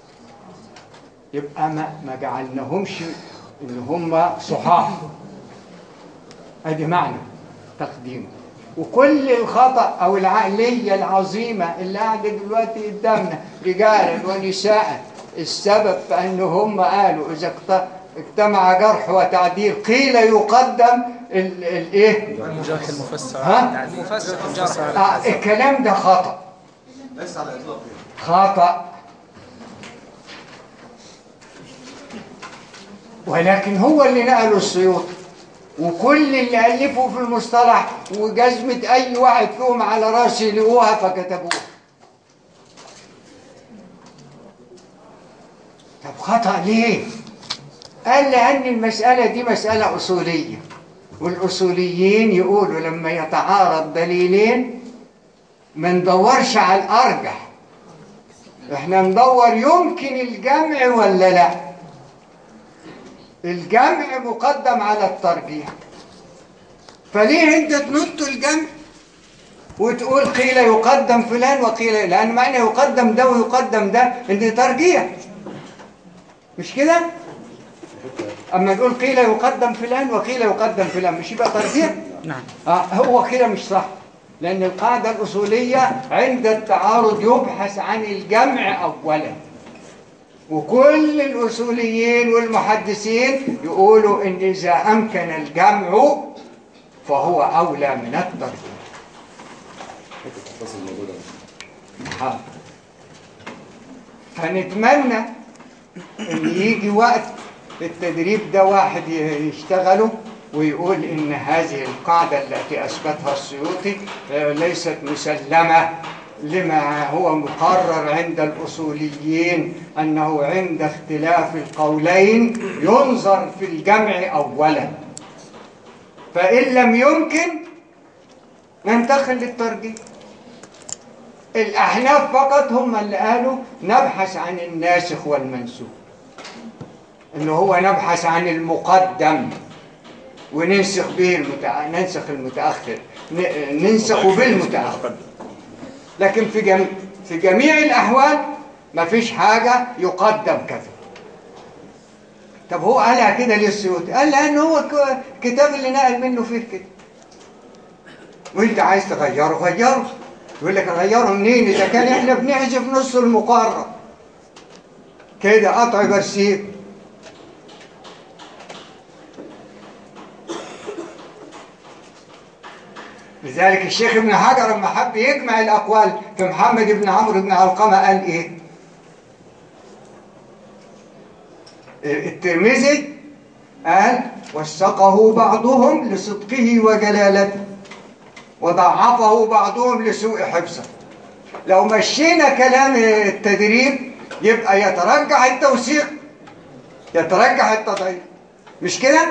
Speaker 1: يبقى ما ما جعلناهمش ان هم صحاح ادي معنى تقديمه وكل الخطأ أو العقلية العظيمة اللي قاعدة دلوقتي قدامنا رجالا ونساء السبب في أن هم قالوا إذا اقت- اجتمع جرح وتعديل قيل يقدم ال- الإيه؟
Speaker 3: الجرح المفسر
Speaker 1: ها؟
Speaker 3: المفسر الجرح
Speaker 1: آه الكلام ده خطأ
Speaker 6: ليس على الاطلاق
Speaker 1: خطأ ولكن هو اللي نقله السيوطي وكل اللي ألفوا في المصطلح وجزمة أي واحد فيهم على راسي لقوها فكتبوها طب خطأ ليه؟ قال لأن المسألة دي مسألة أصولية والأصوليين يقولوا لما يتعارض دليلين ما ندورش على الأرجح احنا ندور يمكن الجمع ولا لا الجمع مقدم على الترجيح فليه انت تنط الجمع وتقول قيل يقدم فلان وقيل لان معنى يقدم ده ويقدم ده ان ترجيح مش كده اما تقول قيل يقدم فلان وقيل يقدم فلان مش يبقى ترجيح
Speaker 3: نعم
Speaker 1: آه هو كده مش صح لأن القاعدة الأصولية عند التعارض يبحث عن الجمع أولا وكل الأصوليين والمحدثين يقولوا إن إذا أمكن الجمع فهو أولى من الترجيح
Speaker 4: تفاصيل الموضوع ده
Speaker 1: حاضر. فنتمنى ان يجي وقت التدريب ده واحد ي- يشتغله ويقول ان هذه القاعدة التي اثبتها السيوطي آه، ليست مسلمة لما هو مقرر عند الاصوليين انه عند اختلاف القولين ينظر في الجمع اولا فان لم يمكن ننتقل للترجيح الأحناف فقط هم اللي قالوا نبحث عن الناسخ والمنسوخ إن هو نبحث عن المقدم وننسخ به المتأ... ننسخ المتأخر ن... ننسخ بالمتأخر لكن في جم... في جميع الأحوال ما فيش حاجة يقدم كذا طب هو قالها كده ليه السيوطي؟ قال لأن هو ك- الكتاب اللي نقل منه فيه كده وانت عايز تغيره غيره يقول لك اغيره منين اذا كان احنا بنحذف نص المقرر كده قطع برسيم لذلك الشيخ ابن حجر لما حب يجمع الاقوال في محمد بن عمرو بن علقمه قال ايه الترمذي قال وثقه بعضهم لصدقه وجلالته وضعفه بعضهم لسوء حفظه لو مشينا كلام التدريب يبقى يترجح التوثيق يترجح التضعيف مش كده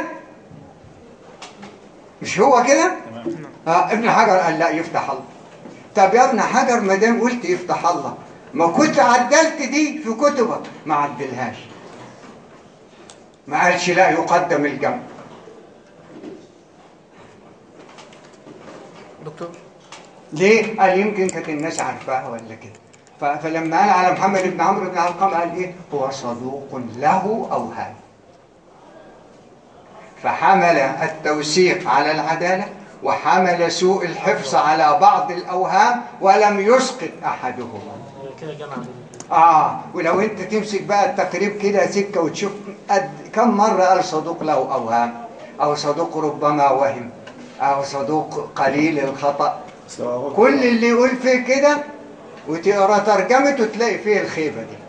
Speaker 1: مش هو كده آه ابن حجر قال لا يفتح الله طب يا ابن حجر ما دام قلت يفتح الله ما كنت عدلت دي في كتبك ما عدلهاش ما قالش لا يقدم الجمع
Speaker 3: دكتور
Speaker 1: ليه؟ قال يمكن كانت الناس عارفاها ولا كده ف- فلما قال على محمد بن عمرو بن علقمة قال ايه؟ هو صدوق له اوهام فحمل التوثيق على العدالة وحمل سوء الحفظ على بعض الأوهام ولم يسقط أحدهما
Speaker 7: كده جمع بين
Speaker 1: آه ولو أنت تمسك بقى التقريب كده سكة وتشوف قد كم مرة قال صدوق له أوهام أو صدوق ربما وهم أو صدوق قليل الخطأ
Speaker 4: سواء
Speaker 1: كل اللي يقول فيه كده وتقرا ترجمته تلاقي فيه الخيبة دي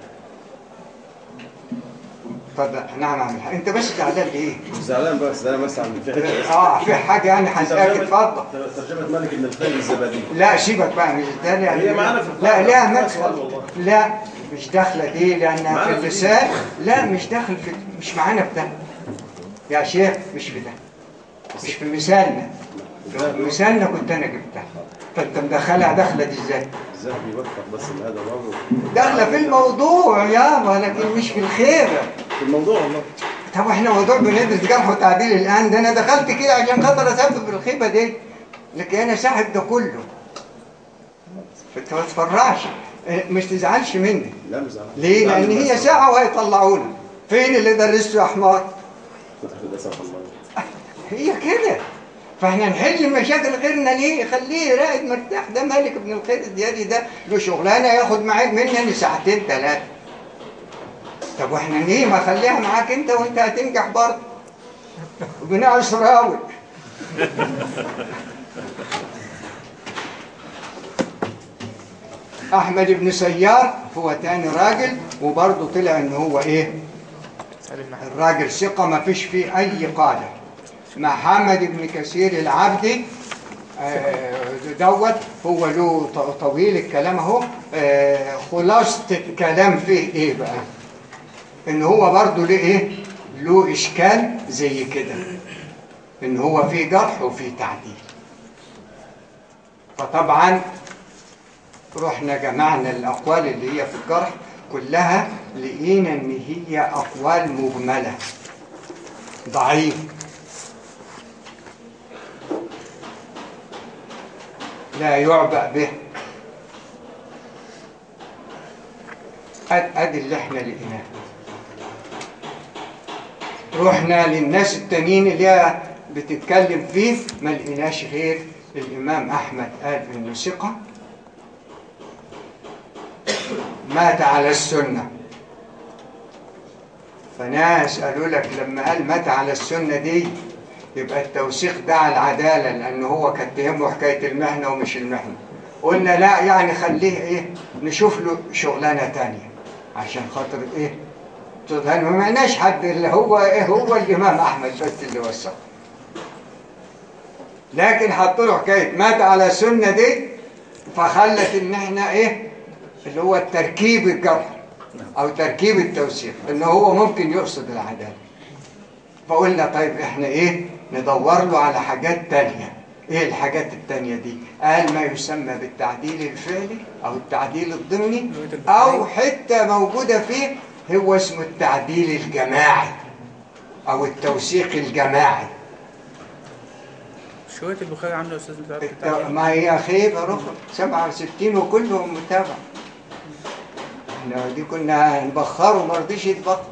Speaker 1: اتفضل نعم عم الحاج انت بس زعلان ليه؟
Speaker 4: زعلان بس زعلان بس عن في حته
Speaker 1: اه في حاجة يعني هسألك اتفضل
Speaker 4: ترجمه ملك بن الخير الزبادي
Speaker 1: لا سيبك بقى مش ده يعني
Speaker 4: هي معانا في
Speaker 1: لا
Speaker 4: القرآن.
Speaker 1: لا
Speaker 4: بس
Speaker 1: مدخل
Speaker 4: والله.
Speaker 1: لا مش داخله دي لانها
Speaker 4: معانا
Speaker 1: في
Speaker 4: في
Speaker 1: اللسان لا مش داخل في مش معانا في ده يا شيخ مش في ده مش في مثالنا في مثالنا كنت انا جبتها فانت مدخلها داخله دي ازاي؟
Speaker 4: ازاي بيوفق بس هذا برضه
Speaker 1: داخله في الموضوع يابا لكن مش في الخيبه
Speaker 4: في الموضوع والله
Speaker 1: طب احنا موضوع بندرس جرح وتعديل الان ده انا دخلت كده عشان خاطر اسبب الخيبه دي لكن انا صاحب ده كله انت ما تفرعش اه، مش تزعلش مني
Speaker 4: لا مش زعلان
Speaker 1: ليه؟
Speaker 4: زعلان
Speaker 1: لان هي
Speaker 4: بس.
Speaker 1: ساعه وهيطلعونا فين اللي درسته يا حمار؟
Speaker 4: كنت في الدراسه والله
Speaker 1: هي كده فاحنا نحل مشاكل غيرنا ليه خليه راقد مرتاح ده مالك ابن الخير الزيادي ده له شغلانه ياخد معاك مني ساعتين ثلاثه طب واحنا ليه ما خليها معاك انت وانت هتنجح برضه وبناء سراوي احمد بن سيار هو تاني راجل وبرضه طلع ان هو ايه الراجل ثقة ما فيش فيه أي قادة محمد بن كثير العبدي آه، دوت هو له ط- طويل الكلام اهو آه، خلاصة الكلام فيه ايه بقى ان هو برضه ليه ايه له اشكال زي كده ان هو فيه جرح وفيه تعديل فطبعا رحنا جمعنا الأقوال اللي هي في الجرح كلها لقينا إن هي أقوال مجملة ضعيف لا يعبأ به أد أدي اللي احنا لقيناه رحنا للناس التانيين اللي هي بتتكلم فيه ما لقيناش غير الإمام أحمد قال إنه ثقة مات على السنة فناس قالوا لك لما قال مات على السنة دي يبقى التوثيق ده على العدالة لأنه هو كانت تهمه حكاية المهنة ومش المهنة قلنا لا يعني خليه إيه نشوف له شغلانة تانية عشان خاطر إيه لأن ما معناش حد اللي هو إيه هو الإمام أحمد بس اللي وثق لكن حطوا له حكاية مات على السنة دي فخلت إن إحنا إيه اللي هو التركيب الجرح او تركيب التوثيق ان هو ممكن يقصد العداله فقلنا طيب احنا ايه ندور له على حاجات تانية ايه الحاجات التانية دي قال ما يسمى بالتعديل الفعلي او التعديل الضمني او حتة موجودة فيه هو اسمه التعديل الجماعي او التوثيق الجماعي
Speaker 3: شوية البخاري عامله يا استاذ بتاع
Speaker 1: الت-
Speaker 3: بتاع-
Speaker 1: ما هي خيبة رخم 67 وكلهم متابع احنا دي كنا نبخره ما رضيش يتبخر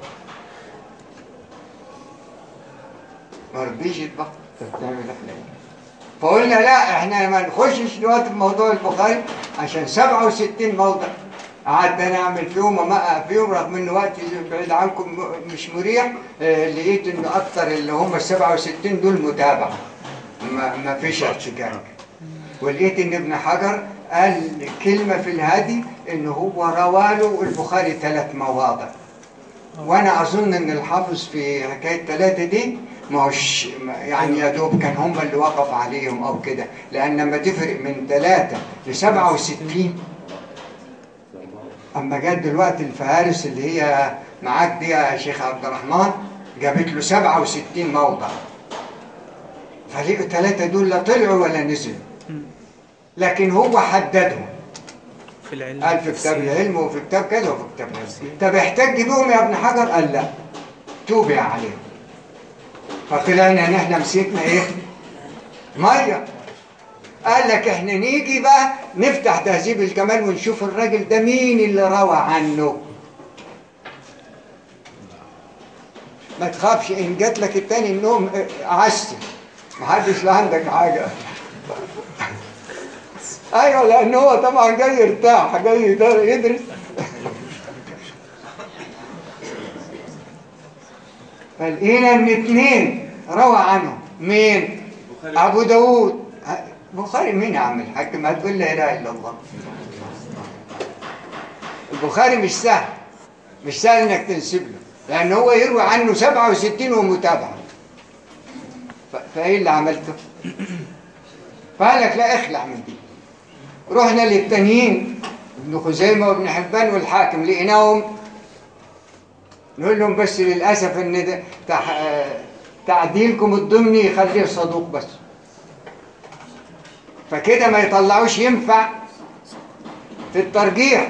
Speaker 1: ما رضيش يتبخر طب نعمل احنا ايه فقلنا لا احنا ما نخشش دلوقتي في موضوع البخاري عشان 67 موضع قعدت انا اعمل فيهم ومقع فيهم رغم ان وقتي بعيد عنكم م- مش مريح اه، لقيت ان اكتر اللي هم ال 67 دول متابعه ما, ما فيش ارتجاج ولقيت ان ابن حجر قال كلمة في الهادي ان هو رواله البخاري ثلاث مواضع وانا اظن ان الحافظ في حكاية ثلاثة دي مش يعني يا دوب كان هم اللي وقف عليهم او كده لان لما تفرق من ثلاثة ل 67 اما جت دلوقتي الفهارس اللي هي معاك دي يا شيخ عبد الرحمن جابت له 67 موضع فلقوا ثلاثة دول لا طلعوا ولا نزلوا لكن هو حددهم
Speaker 3: في العلم
Speaker 1: قال في كتاب العلم وفي كتاب كذا وفي كتاب كذا طب احتج بهم يا ابن حجر قال لا توبع عليهم فطلعنا ان احنا مسكنا ايه ميه قال لك احنا نيجي بقى نفتح تهذيب الكمال ونشوف الراجل ده مين اللي روى عنه ما تخافش ان جات لك التاني النوم اه، عسل محدش لا عندك حاجه ايوه لان هو طبعا جاي يرتاح جاي يدر- يدرس فلقينا ان اتنين روى عنه مين ابو داود البخاري مين يا عم الحاج ما تقول لا اله الا الله البخاري مش سهل مش سهل انك تنسب له لان هو يروي عنه 67 ومتابعه ف- فايه اللي عملته فقال لك لا اخلع من دي رحنا للتانيين ابن خزيمة وابن حبان والحاكم لقيناهم نقول لهم بس للأسف ان ده تح... آه، تعديلكم الضمني يخليه صدوق بس فكده ما يطلعوش ينفع في الترجيح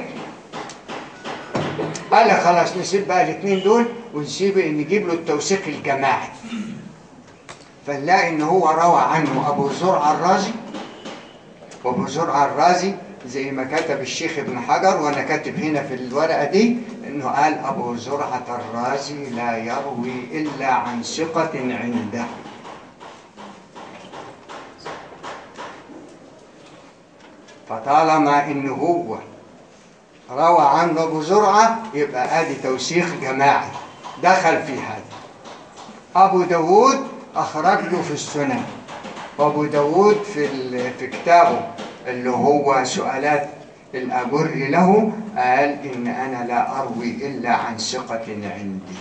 Speaker 1: قال لك خلاص نسيب بقى الاثنين دول ونسيب نجيب له التوثيق الجماعي فنلاقي ان هو روى عنه ابو زرع الرازي وابو زرع الرازي زي ما كتب الشيخ ابن حجر وانا كاتب هنا في الورقه دي انه قال ابو زرعه الرازي لا يروي الا عن ثقه عنده فطالما ان هو روى عنه ابو زرعه يبقى ادي توثيق جماعي دخل في هذا ابو داود اخرج له في السنن وابو داود في ال- في كتابه اللي هو سؤالات الأجر له قال إن أنا لا أروي إلا عن ثقة عندي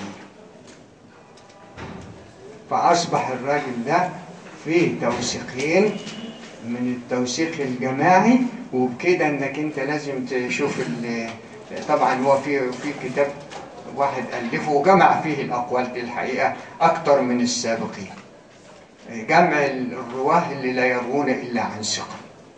Speaker 1: فأصبح الراجل ده فيه توثيقين من التوثيق الجماعي وبكده انك انت لازم تشوف ال- طبعا هو في في كتاب واحد الفه وجمع فيه الاقوال دي الحقيقه اكتر من السابقين جمع الرواه اللي لا يروون الا عن ثقه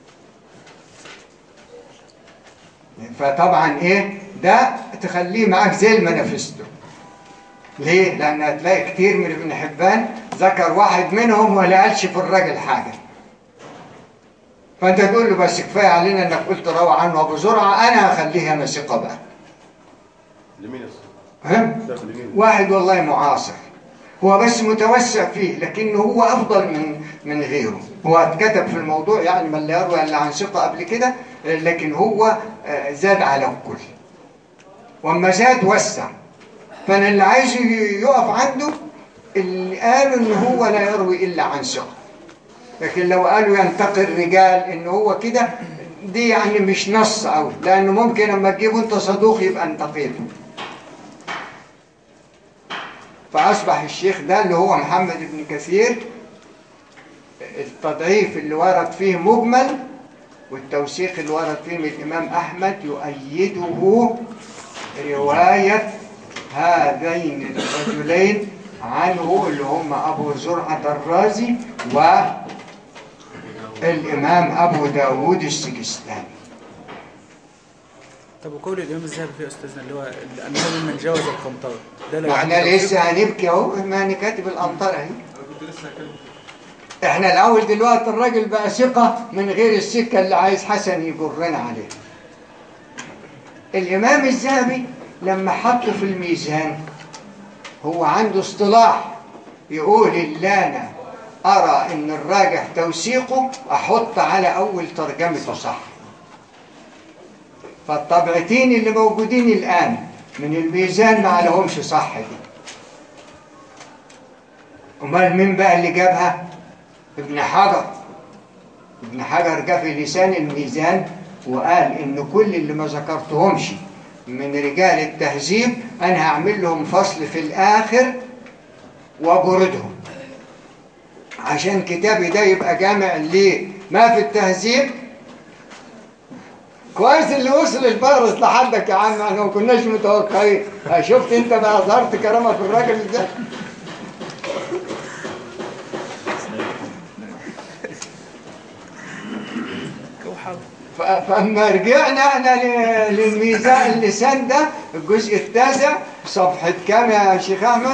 Speaker 1: فطبعا ايه ده تخليه معاك زي المانيفستو ليه؟ لأن هتلاقي كتير من ابن حبان ذكر واحد منهم ولا قالش في الراجل حاجة فأنت تقول له بس كفاية علينا إنك قلت روى عنه أبو زرعة أنا هخليها أنا ثقة بقى
Speaker 4: لمين يصل؟
Speaker 1: ها؟
Speaker 4: ده لمين؟
Speaker 1: واحد والله معاصر هو بس متوسع فيه لكنه هو أفضل من من غيره هو اتكتب في الموضوع يعني من لا يروي إلا عن ثقة قبل كده لكن هو آه، زاد على الكل وأما زاد وسع فأنا اللي عايزه يقف عنده اللي قالوا إن هو لا يروي إلا عن ثقة لكن لو قالوا ينتقي الرجال إن هو كده دي يعني مش نص أوي لأنه ممكن لما تجيبه أنت صدوق يبقى انتقيته فأصبح الشيخ ده اللي هو محمد بن كثير التضعيف اللي ورد فيه مجمل والتوثيق اللي ورد فيه من الإمام أحمد يؤيده رواية هذين الرجلين عنه اللي هم أبو زرعة الرازي والإمام أبو داود السجستاني
Speaker 3: طب وقول الامام الذهبي فيه يا استاذنا اللي هو انه ممن جاوز القنطره ده لا
Speaker 1: ما
Speaker 3: يعني
Speaker 1: احنا
Speaker 3: توثيق؟
Speaker 1: لسه هنبكي اهو ما انا كاتب الامطار اهي
Speaker 6: انا كنت لسه هتكلم
Speaker 1: احنا الاول دلوقتي الراجل بقى ثقه من غير السكه اللي عايز حسن يجرنا عليها الامام الذهبي لما حطه في الميزان هو عنده اصطلاح يقول اللي انا ارى ان الراجح توثيقه احط على اول ترجمته صح فالطبعتين اللي موجودين الان من الميزان ما عليهمش صح دي امال مين بقى اللي جابها ابن حجر ابن حجر جاب في لسان الميزان وقال ان كل اللي ما ذكرتهمش من رجال التهذيب انا هعمل لهم فصل في الاخر وبردهم عشان كتابي ده يبقى جامع لما في التهذيب كويس اللي وصل الفارس لحدك يا عم احنا ما كناش متوقعين ها، شفت انت بقى اظهرت كرامه في الراجل ده ف- فاما رجعنا احنا ل- للميزان اللسان ده الجزء التاسع صفحة كام يا شيخ احمد؟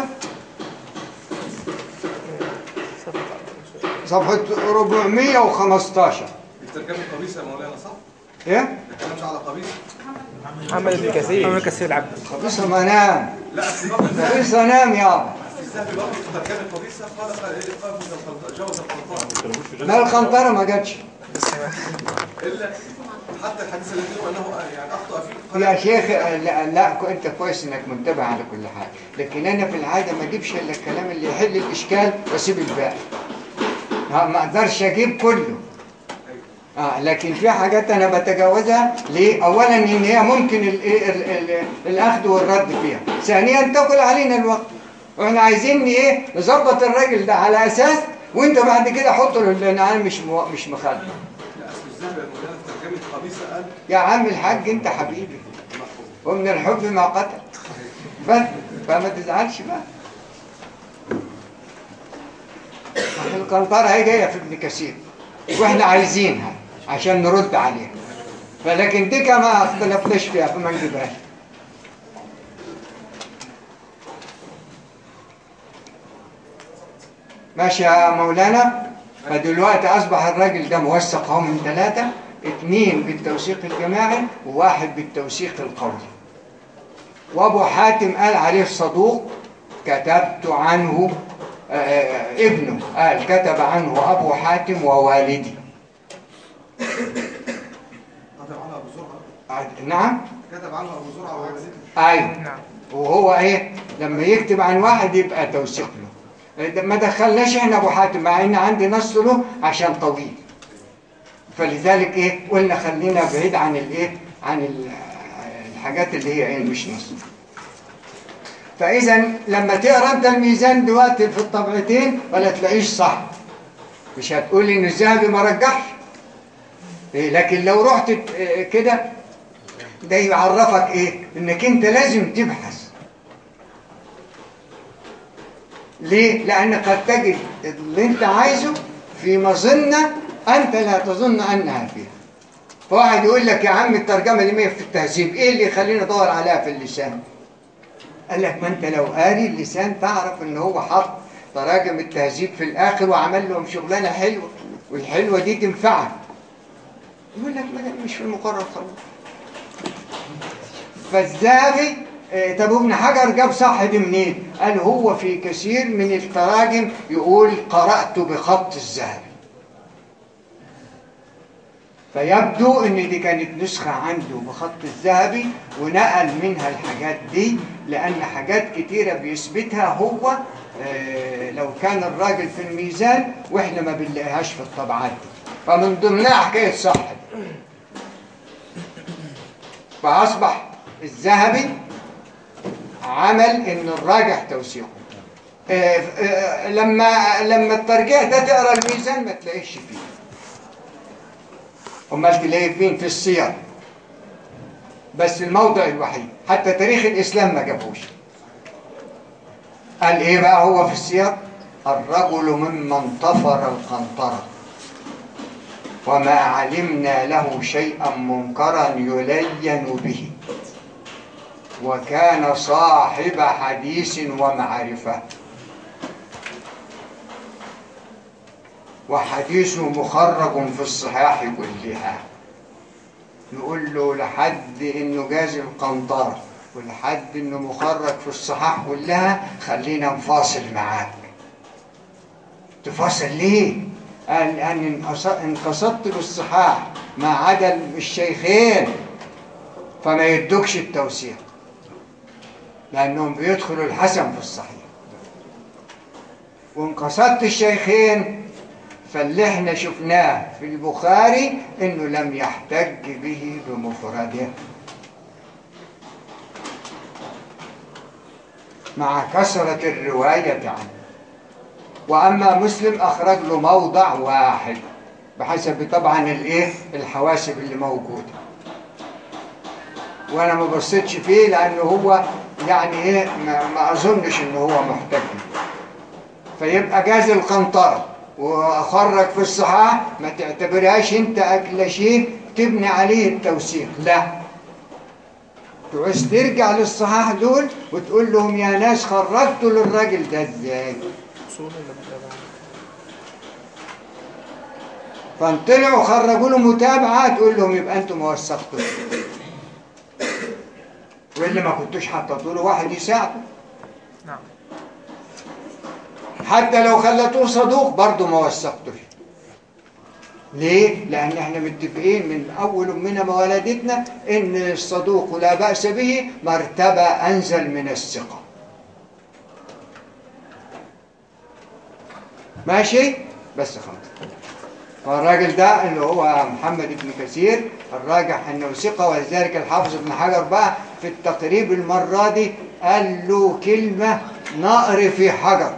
Speaker 1: صفحة 415
Speaker 6: الترجمه قبيصه يا مولانا صح؟
Speaker 1: ايه؟
Speaker 6: ما بتكلمش على قبيصه
Speaker 2: محمد بن كثير
Speaker 3: محمد كثير العبد
Speaker 1: خبيصة منام
Speaker 6: لا اصل برضه
Speaker 1: خبيصة نام يابا
Speaker 6: الذهبي برضه في ترجمه قبيصه قال قال ايه قال من جوز القنطره
Speaker 1: ما الخنطرة ما جاتش
Speaker 6: الا حتى الحديث الذي هو انه يعني اخطا فيه قال
Speaker 1: يا شيخ لا, لا كو- انت كويس انك منتبه على كل حاجة لكن انا في العادة ما اجيبش الا الكلام اللي يحل الاشكال واسيب الباقي ها، ما اقدرش اجيب كله آه لكن في حاجات انا بتجاوزها ليه اولا ان هي ممكن ال ال ال الاخذ والرد فيها ثانيا تاكل علينا الوقت واحنا عايزين ايه نظبط الراجل ده على اساس وانت بعد كده حط له اللي انا مش مو مش مخالف
Speaker 6: لا اصل الذهبي يا مولانا في ترجمه قبيصه قال
Speaker 1: يا عم الحاج انت حبيبي ومن الحب ما قتل بس فما تزعلش بقى القنطرة هي جاية في ابن كثير واحنا عايزينها عشان نرد عليها فلكن دي كما اختلفناش فيها فما نجيبهاش ماشي يا مولانا فدلوقتي اصبح الراجل ده موثق اهو من ثلاثة اثنين بالتوثيق الجماعي وواحد بالتوثيق القولي وابو حاتم قال عليه صدوق كتبت عنه آه، آه، ابنه قال كتب عنه ابو حاتم ووالدي نعم
Speaker 6: كتب عنه ابو زرعه وهو ذكر
Speaker 1: ايوه
Speaker 3: نعم
Speaker 1: وهو ايه لما يكتب عن واحد يبقى توثيق له ما دخلناش احنا ابو حاتم مع ان عندي نص له عشان طويل فلذلك ايه قلنا خلينا بعيد عن الايه عن ال- الحاجات اللي هي ايه مش نص فاذا لما تقرا انت الميزان دلوقتي في الطبعتين ولا تلاقيش صح مش هتقول ان الذهبي ما رجحش إيه لكن لو رحت ت- كده ده يعرفك ايه انك انت لازم تبحث ليه لانك قد تجد اللي انت عايزه في مظنة انت لا تظن انها فيها فواحد يقول لك يا عم الترجمة دي مية في التهذيب ايه اللي يخليني ادور عليها في اللسان قال لك ما انت لو قاري اللسان تعرف ان هو حط تراجم التهذيب في الاخر وعمل لهم شغلانة حلوة والحلوة دي تنفعك يقول لك ما ده مش في المقرر خلاص فالذهبي آه، طب ابن حجر جاب صح دي منين؟ قال هو في كثير من التراجم يقول قرأت بخط الذهبي فيبدو ان دي كانت نسخة عنده بخط الذهبي ونقل منها الحاجات دي لان حاجات كتيرة بيثبتها هو آه، لو كان الراجل في الميزان واحنا ما بنلاقيهاش في الطبعات دي فمن ضمنها حكاية صح دي فأصبح الذهبي عمل ان الراجح توثيقه آه، آه، لما لما الترجيح ده تقرا الميزان ما تلاقيش فيه امال تلاقيه فين في السير بس الموضع الوحيد حتى تاريخ الاسلام ما جابوش قال ايه بقى هو في السير الرجل ممن طفر القنطره وما علمنا له شيئا منكرا يلين به وكان صاحب حديث ومعرفة وحديثه مخرج في الصحاح كلها نقول له لحد انه جاز القنطرة ولحد انه مخرج في الصحاح كلها خلينا نفاصل معاك تفاصل ليه؟ قال لأن انقص- انقصدت بالصحاح ما عدا الشيخين فما يدوكش التوثيق لأنهم بيدخلوا الحسن في الصحيح وانقصدت الشيخين فاللي احنا شفناه في البخاري انه لم يحتج به بمفرده مع كثرة الرواية عنه وأما مسلم أخرج له موضع واحد بحسب طبعا الايه الحواسب اللي موجودة وأنا ما بصيتش فيه لأنه هو يعني إيه ما, ما أظنش إنه هو محتج فيبقى جاز القنطرة وأخرج في الصحاح ما تعتبرهاش أنت أكل شيء تبني عليه التوثيق لا تعوز ترجع للصحاح دول وتقول لهم يا ناس خرجتوا للراجل ده ازاي
Speaker 3: اصول ولا متابعه
Speaker 1: فانطلعوا خرجوا له متابعة تقول لهم يبقى انتم ما وثقتوش واللي ما كنتوش حطيتوا له واحد يساعده
Speaker 3: نعم
Speaker 1: حتى لو خلتوه صدوق برضه ما وثقتوش ليه؟ لأن احنا متفقين من أول أمنا ما ولدتنا إن الصدوق لا بأس به مرتبة أنزل من الثقة ماشي؟ بس خلاص فالراجل ده اللي هو محمد بن كثير الراجح انه ثقه ولذلك الحافظ ابن حجر بقى في التقريب المره دي قال له كلمه نقر في حجر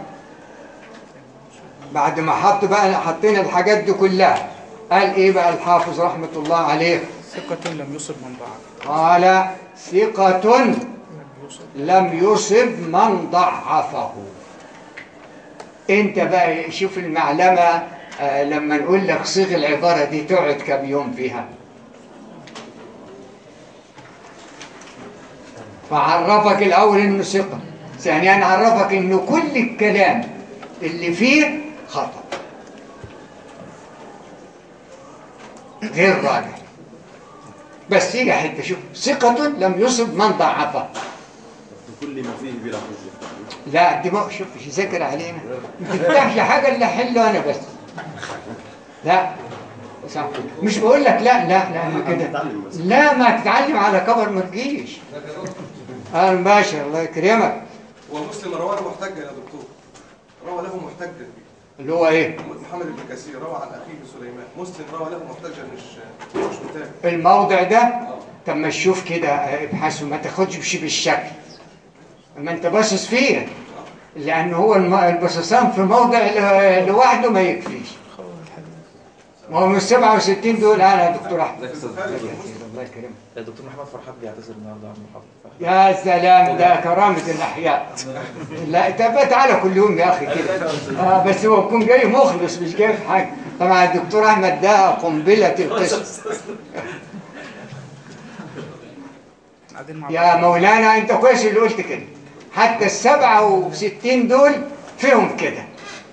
Speaker 1: بعد ما حط بقى حطينا الحاجات دي كلها قال ايه بقى الحافظ رحمه الله عليه
Speaker 3: ثقة لم يصب من ضعف
Speaker 1: قال ثقه
Speaker 3: لم يصب
Speaker 1: لم يصب من ضعفه انت بقى شوف المعلمة آه، لما نقول لك صيغ العبارة دي تقعد كم يوم فيها فعرفك الأول إنه ثقة ثانيا عرفك إنه كل الكلام اللي فيه خطأ غير راجع بس يجي حتة شوف ثقة لم يصب من ضعفه
Speaker 4: بكل ما فيه بلا حجة
Speaker 1: لا دي ما شوفش ذاكر علينا ما تفتحش حاجه الا حله انا بس لا صح مش بقول لك لا لا لا ما كده
Speaker 4: نتعلم بس.
Speaker 1: لا ما تتعلم على كبر ما تجيش اه باشا الله يكرمك
Speaker 6: ومسلم روى له محتجا يا دكتور روى له محتجا
Speaker 1: اللي هو ايه
Speaker 6: محمد بن كثير روى عن اخيه سليمان مسلم روى له محتجا مش مش متابع
Speaker 1: الموضع ده طب ما تشوف كده ابحث وما تاخدش بالشكل اما انت باصص فيه لان هو الم- البصصان في موضع ل- لوحده ما يكفيش ما هو من 67 دول انا يا دكتور احمد الله يكرمك
Speaker 8: الدكتور محمد فرحات بيعتذر النهارده عن المحاضره
Speaker 1: يا سلام ده كرامة الأحياء لا طب تعالى كل يوم يا أخي كده آه بس هو يكون جاي مخلص مش جاي في حاجة طبعا الدكتور أحمد ده قنبلة القسم
Speaker 3: قاعدين مع
Speaker 1: يا مولانا أنت كويس اللي قلت كده حتى السبعة وستين دول فيهم كده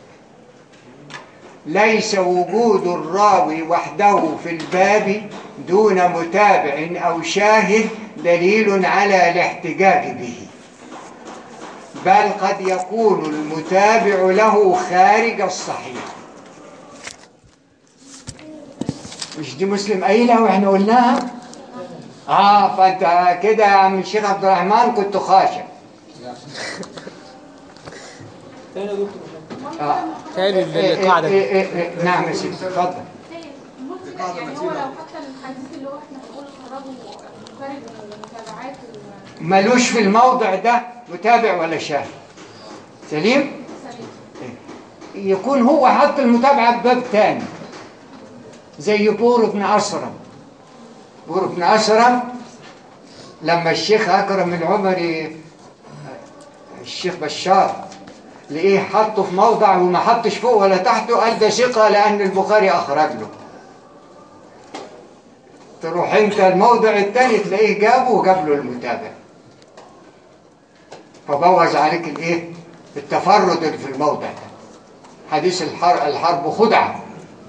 Speaker 1: ليس وجود الراوي وحده في الباب دون متابع أو شاهد دليل على الاحتجاج به بل قد يكون المتابع له خارج الصحيح مش دي مسلم قايلها واحنا قلناها اه فانت كده يا عم الشيخ عبد الرحمن كنت خاشع اه
Speaker 2: تاني
Speaker 1: إيه
Speaker 2: القاعدة
Speaker 1: إيه إيه إيه نعم يا سيدي اتفضل
Speaker 9: ممكن يعني هو لو حتى الحديث اللي هو احنا بنقول خرجه خارج من المتابعات و-
Speaker 1: ملوش في الموضع ده متابع ولا شاهد سليم
Speaker 9: سليم
Speaker 1: يكون هو حط المتابعة في باب تاني زي بور بن أسرم بور بن أسرم لما الشيخ أكرم العمري الشيخ بشار لقيه حطه في موضع وما حطش فوق ولا تحته قال ده ثقة لأن البخاري أخرج له تروح انت الموضع التاني تلاقيه جابه وجاب له المتابع فبوظ عليك الايه التفرد اللي في الموضع ده حديث الحرب, الحرب خدعة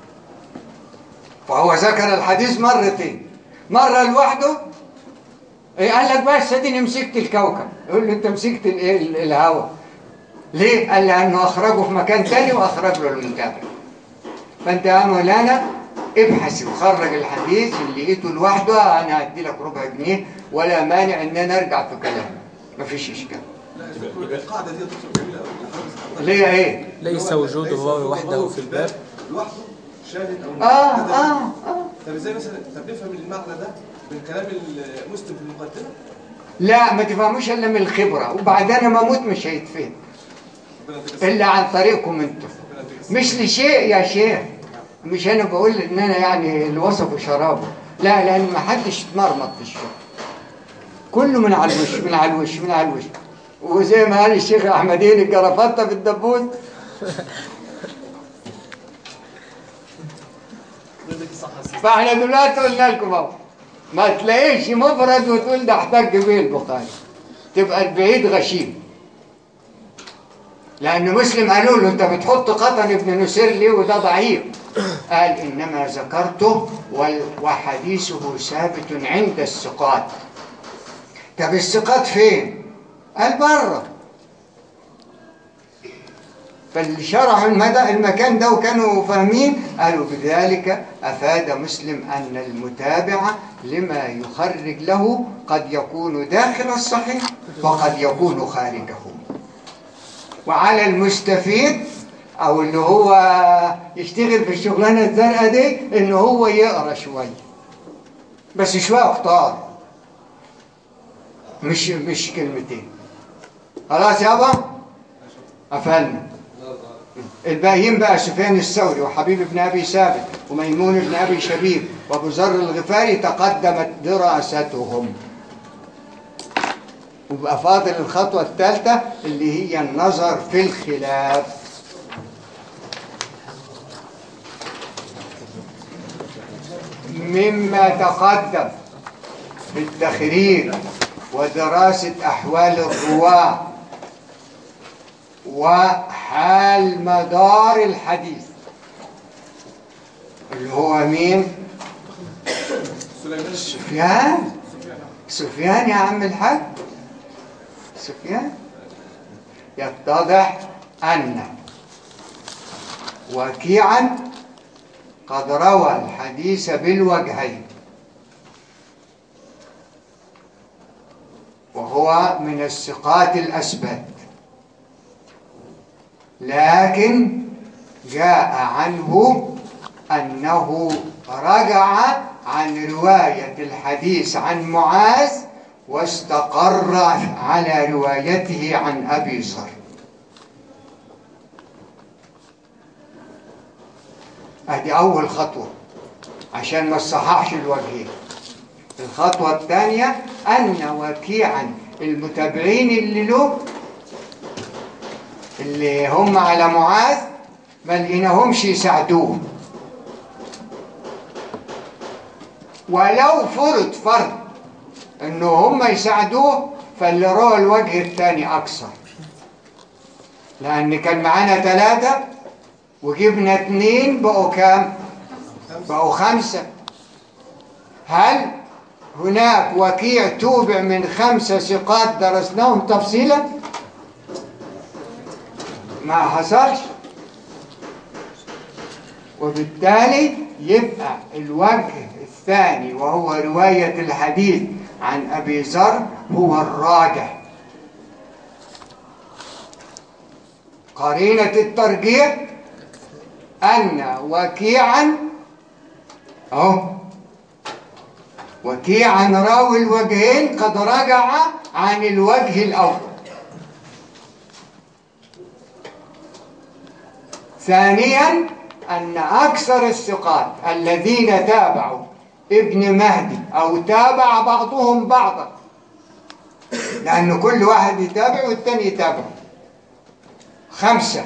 Speaker 1: فهو ذكر الحديث مرتين مرة لوحده إيه قال لك بس اديني مسكت الكوكب يقول له انت مسكت الايه ال- الهواء ليه؟ قال لانه اخرجه في مكان تاني واخرج له المتابع فانت يا مولانا ابحث وخرج الحديث اللي لقيته لوحده انا هدي لك ربع جنيه ولا مانع ان انا ارجع في كلامي مفيش اشكال
Speaker 6: لا يا دكتور القاعده دي يا دكتور جميله قوي
Speaker 1: اللي هي ايه؟
Speaker 3: ليس وجود الراوي وحده في الباب
Speaker 6: لوحده شاهد او
Speaker 1: اه
Speaker 6: هذا-
Speaker 1: اه اه
Speaker 6: طب ازاي مثلا طب نفهم المعنى ده من كلام المسلم في المقدمه
Speaker 1: لا ما تفهموش الا من الخبره وبعدين ما اموت مش هيتفهم
Speaker 6: ربنا يديك
Speaker 1: الا عن طريقكم انتم
Speaker 6: ربنا يديك الصحة.
Speaker 1: مش لشيء يا شيخ مش انا بقول ان انا يعني اللي وصفه شرابه لا لان ما حدش اتمرمط في الشغل كله من على الوش من على الوش من على الوش وزي ما قال الشيخ احمدين الجرافطه في الدبوس فاحنا دلوقتي قلنا لكم اهو ما تلاقيش مفرد وتقول ده احتج به البخاري تبقى البعيد غشيم لأن مسلم قالوا له أنت بتحط قطن ابن نسير ليه وده ضعيف قال إنما ذكرته وال- وحديثه ثابت عند الثقات طب الثقات فين؟ قال بره فاللي شرحوا المدى المكان ده وكانوا فاهمين قالوا بذلك أفاد مسلم أن المتابع لما يخرج له قد يكون داخل الصحيح وقد يكون خارجه وعلى المستفيد او اللي هو يشتغل في الشغلانه الزرقاء دي ان هو يقرا شويه بس شويه كتار مش مش كلمتين خلاص يابا قفلنا الباقيين بقى سفيان الثوري وحبيب بن ابي ثابت وميمون بن ابي شبيب وابو ذر الغفاري تقدمت دراستهم وبقى فاضل الخطوة الثالثة اللي هي النظر في الخلاف مما تقدم في التخريج ودراسة أحوال الرواة وحال مدار الحديث اللي هو مين؟
Speaker 6: سليمان
Speaker 1: سفيان سفيان يا عم الحاج سفيان يتضح أن وكيعا قد روى الحديث بالوجهين وهو من الثقات الأثبات لكن جاء عنه أنه رجع عن رواية الحديث عن معاذ واستقر على روايته عن أبي ذر ادي اول خطوه عشان ما تصححش الوجهين الخطوه الثانيه ان وكيعا المتابعين اللي له اللي هم على معاذ ما لقيناهمش يساعدوه ولو فرض فرض انه هم يساعدوه فاللي روى الوجه الثاني اكثر لان كان معانا ثلاثه وجبنا اتنين بقوا كام بقوا خمسة هل هناك وكيع توبع من خمسة ثقات درسناهم تفصيلا ما حصلش وبالتالي يبقى الوجه الثاني وهو رواية الحديث عن أبي ذر هو الراجح قرينة الترجيح أن وكيعا أهو وكيعا راوي الوجهين قد رجع عن الوجه الأول ثانيا أن أكثر الثقات الذين تابعوا ابن مهدي أو تابع بعضهم بعضا لأن كل واحد يتابع والتاني يتابع خمسة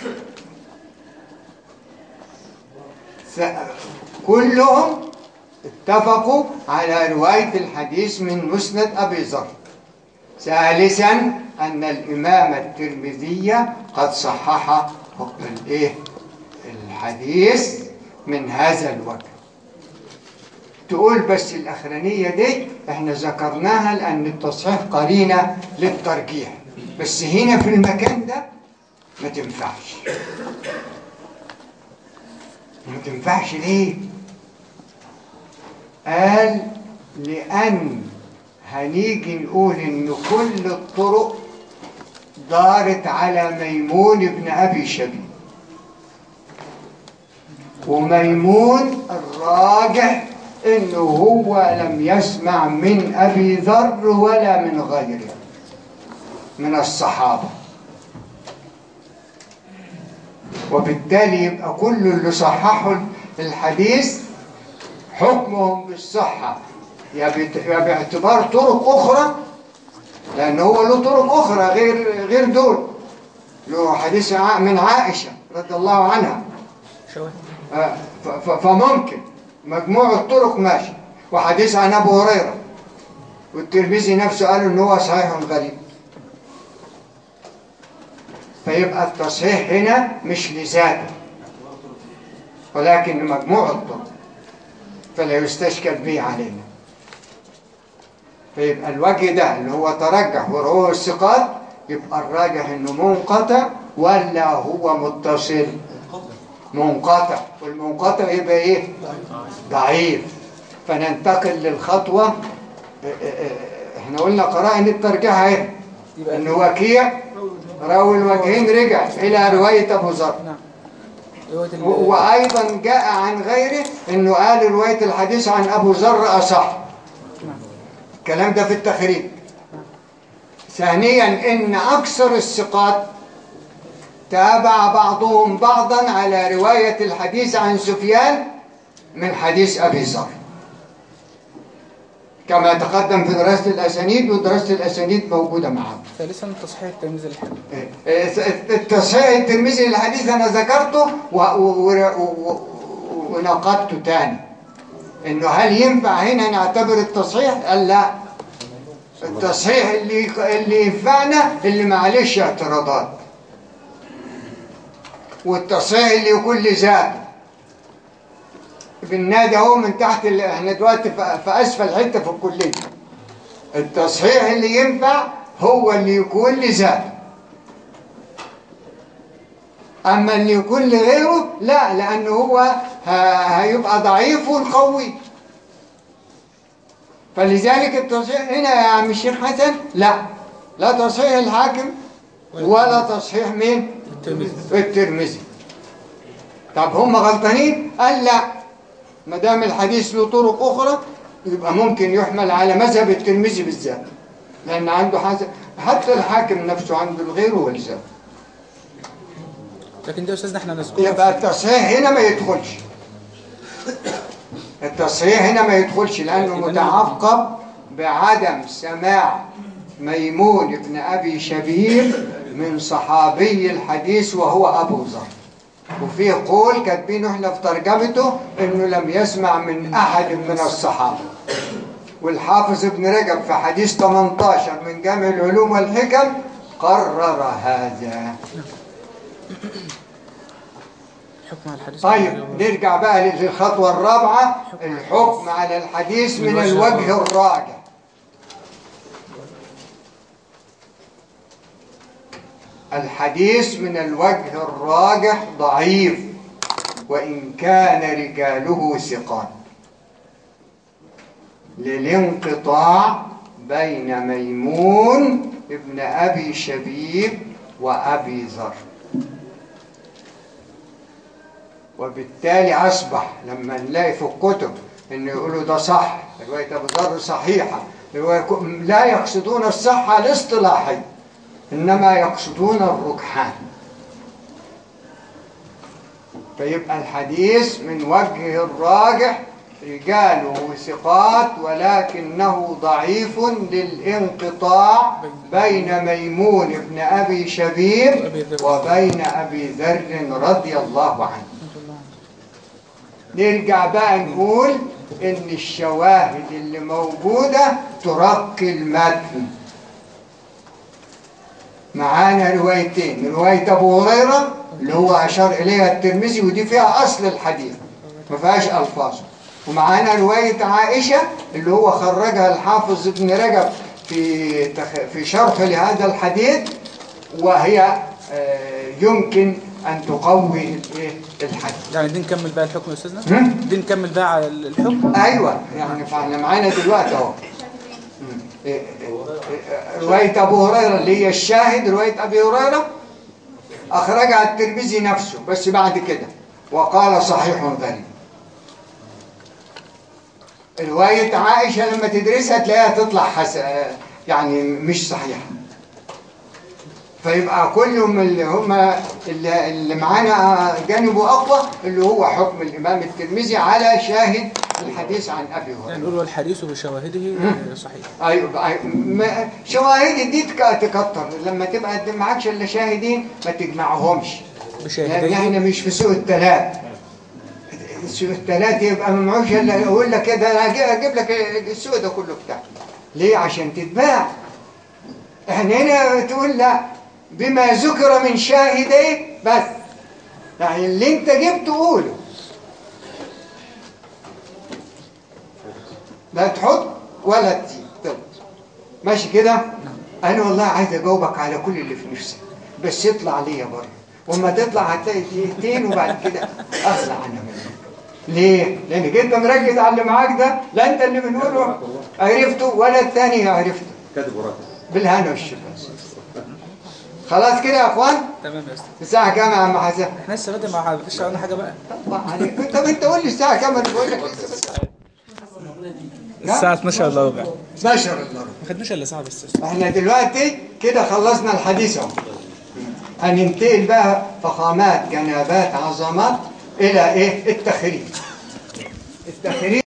Speaker 1: كلهم اتفقوا على رواية الحديث من مسند أبي ذر ثالثا أن الإمام الترمذي قد صحح الإيه الحديث من هذا الوجه تقول بس الأخرانية دي احنا ذكرناها لأن التصحيح قرينة للترجيح بس هنا في المكان ده ما تنفعش ما تنفعش ليه قال لأن هنيجي نقول إن كل الطرق دارت على ميمون بن أبي شبيب وميمون الراجح إنه هو لم يسمع من أبي ذر ولا من غيره من الصحابة وبالتالي يبقى كل اللي صححوا الحديث حكمهم بالصحة يا بت- يا باعتبار طرق أخرى لأن هو له طرق أخرى غير غير دول له حديث ع- من عائشة رضي الله عنها
Speaker 3: شواهد
Speaker 1: آه، ف- ف- فممكن مجموع الطرق ماشي وحديث عن أبو هريرة والترمذي نفسه قال إن هو صحيح غريب فيبقى التصحيح هنا مش لذاته ولكن مجموع الطرق فلا يستشكل به علينا فيبقى الوجه ده اللي هو ترجح ورواه الثقات يبقى الراجح انه منقطع ولا هو متصل منقطع والمنقطع يبقى ايه ضعيف فننتقل للخطوه اه، اه، اه، احنا قلنا قرائن الترجيح اهي ان وكيع راوي الوجهين رجع الى روايه ابو ذر
Speaker 3: نعم رواية ال-
Speaker 1: و- وأيضا جاء عن غيره أنه قال رواية الحديث عن أبو ذر أصح الكلام ده في التخريج ثانيا إن أكثر الثقات تابع بعضهم بعضا على رواية الحديث عن سفيان من حديث أبي ذر كما تقدم في دراسة الأسانيد ودراسة الأسانيد موجودة معانا
Speaker 3: ثالثا تصحيح التلميذ الحديث
Speaker 1: التصحيح الترمذي للحديث انا ذكرته و- و- و- و- ونقدته تاني انه هل ينفع هنا نعتبر التصحيح قال لا التصحيح اللي اللي ينفعنا اللي معلش اعتراضات والتصحيح اللي يكون لذاته بالنادي اهو من تحت ال- احنا دلوقتي في في اسفل حته في الكليه التصحيح اللي ينفع هو اللي يكون لذاته أما اللي يكون لغيره لا لأنه هو ه- هيبقى ضعيف والقوي فلذلك التصحيح هنا يا عم الشيخ حسن لا لا تصحيح الحاكم ولا تصحيح مين
Speaker 3: الترمذي
Speaker 1: الترمذي طب هم غلطانين قال لا ما دام الحديث له طرق اخرى يبقى ممكن يحمل على مذهب الترمذي بالذات لان عنده حسن حتى الحاكم نفسه عنده الغير والذات
Speaker 3: لكن ده يا استاذنا احنا نذكره
Speaker 1: يبقى التصحيح هنا ما يدخلش التصحيح هنا ما يدخلش لأنه متعقب بعدم سماع ميمون بن أبي شبير من صحابي الحديث وهو أبو ذر وفيه قول كاتبينه احنا في ترجمته انه لم يسمع من احد من الصحابه والحافظ ابن رجب في حديث 18 من جامع العلوم والحكم قرر هذا
Speaker 3: حكم على الحديث
Speaker 1: طيب نرجع بقى للخطوة الرابعة الحكم على الحديث من
Speaker 3: من وجه
Speaker 1: الوجه الراجح الحديث من الوجه الراجح ضعيف وإن كان رجاله ثقات للانقطاع بين ميمون ابن أبي شبيب وأبي ذر وبالتالي أصبح لما نلاقي في الكتب إنه يقولوا ده صح رواية أبو ذر صحيحة رواية ك- لا يقصدون الصحة الاصطلاحية إنما يقصدون الرجحان فيبقى الحديث من وجهه الراجح رجاله ثقات ولكنه ضعيف للانقطاع بين ميمون بن أبي شبيب وبين أبي ذر رضي الله عنه نرجع بقى نقول ان الشواهد اللي موجودة ترقي المتن معانا روايتين رواية ابو هريرة اللي هو اشار اليها الترمذي ودي فيها اصل الحديث ما فيهاش الفاظ ومعانا رواية عائشة اللي هو خرجها الحافظ ابن رجب في تخ... في شرح لهذا الحديث وهي آه، يمكن ان تقوي الإيه؟ الحديث
Speaker 3: يعني دي نكمل بقى الحكم يا استاذنا
Speaker 1: هم؟
Speaker 3: دي نكمل بقى على الحكم
Speaker 1: ايوه يعني فاحنا معانا دلوقتي اهو مم. إيه- إيه- روايه ابو هريره اللي هي الشاهد روايه ابي هريره اخرجها الترمذي نفسه بس بعد كده وقال صحيح غريب روايه عائشه لما تدرسها تلاقيها تطلع حس... يعني مش صحيحه فيبقى كلهم اللي هم اللي, اللي معانا جانبه اقوى اللي هو حكم الامام الترمذي على شاهد الحديث عن ابي
Speaker 3: يعني
Speaker 1: هريره
Speaker 3: نقول والحديث بشواهده صحيح
Speaker 1: ايوه أيوة. ما- شواهد دي تك- تكتر لما تبقى قد معكش الا شاهدين ما تجمعهمش لان
Speaker 3: بشاهديه
Speaker 1: احنا مش في سوق الثلاث سوق الثلاث يبقى ما معوش الا يقول لك كده انا هجي- اجيب لك السوق ده كله بتاعك ليه عشان تتباع احنا هنا تقول لا بما ذكر من شاهدين بس يعني اللي انت جبته قوله لا تحط ولا تزيد طب. ماشي كده انا والله عايز اجاوبك على كل اللي في نفسك بس اطلع ليا بره وما تطلع هتلاقي دقيقتين وبعد كده اخلع انا منك ليه؟ لانك انت مركز على اللي معاك ده لا انت اللي بنقوله عرفته ولا الثاني عرفته
Speaker 4: كاتب وراك
Speaker 1: بالهنا والشفا خلاص كده يا اخوان
Speaker 3: تمام يا استاذ
Speaker 1: الساعه كام يا عم حسن
Speaker 3: احنا لسه بدري ما حدش عملنا حاجه بقى
Speaker 1: طبعا عليك طب انت قول لي الساعه كام انا بقول لك لسه بس
Speaker 3: الساعه 12 الا ربع
Speaker 1: 12 الا ربع
Speaker 3: ما خدناش الا ساعه بس يا أستاذ.
Speaker 1: احنا دلوقتي كده خلصنا الحديث اهو هننتقل بقى فخامات جنابات عظمات الى ايه التخريج التخريج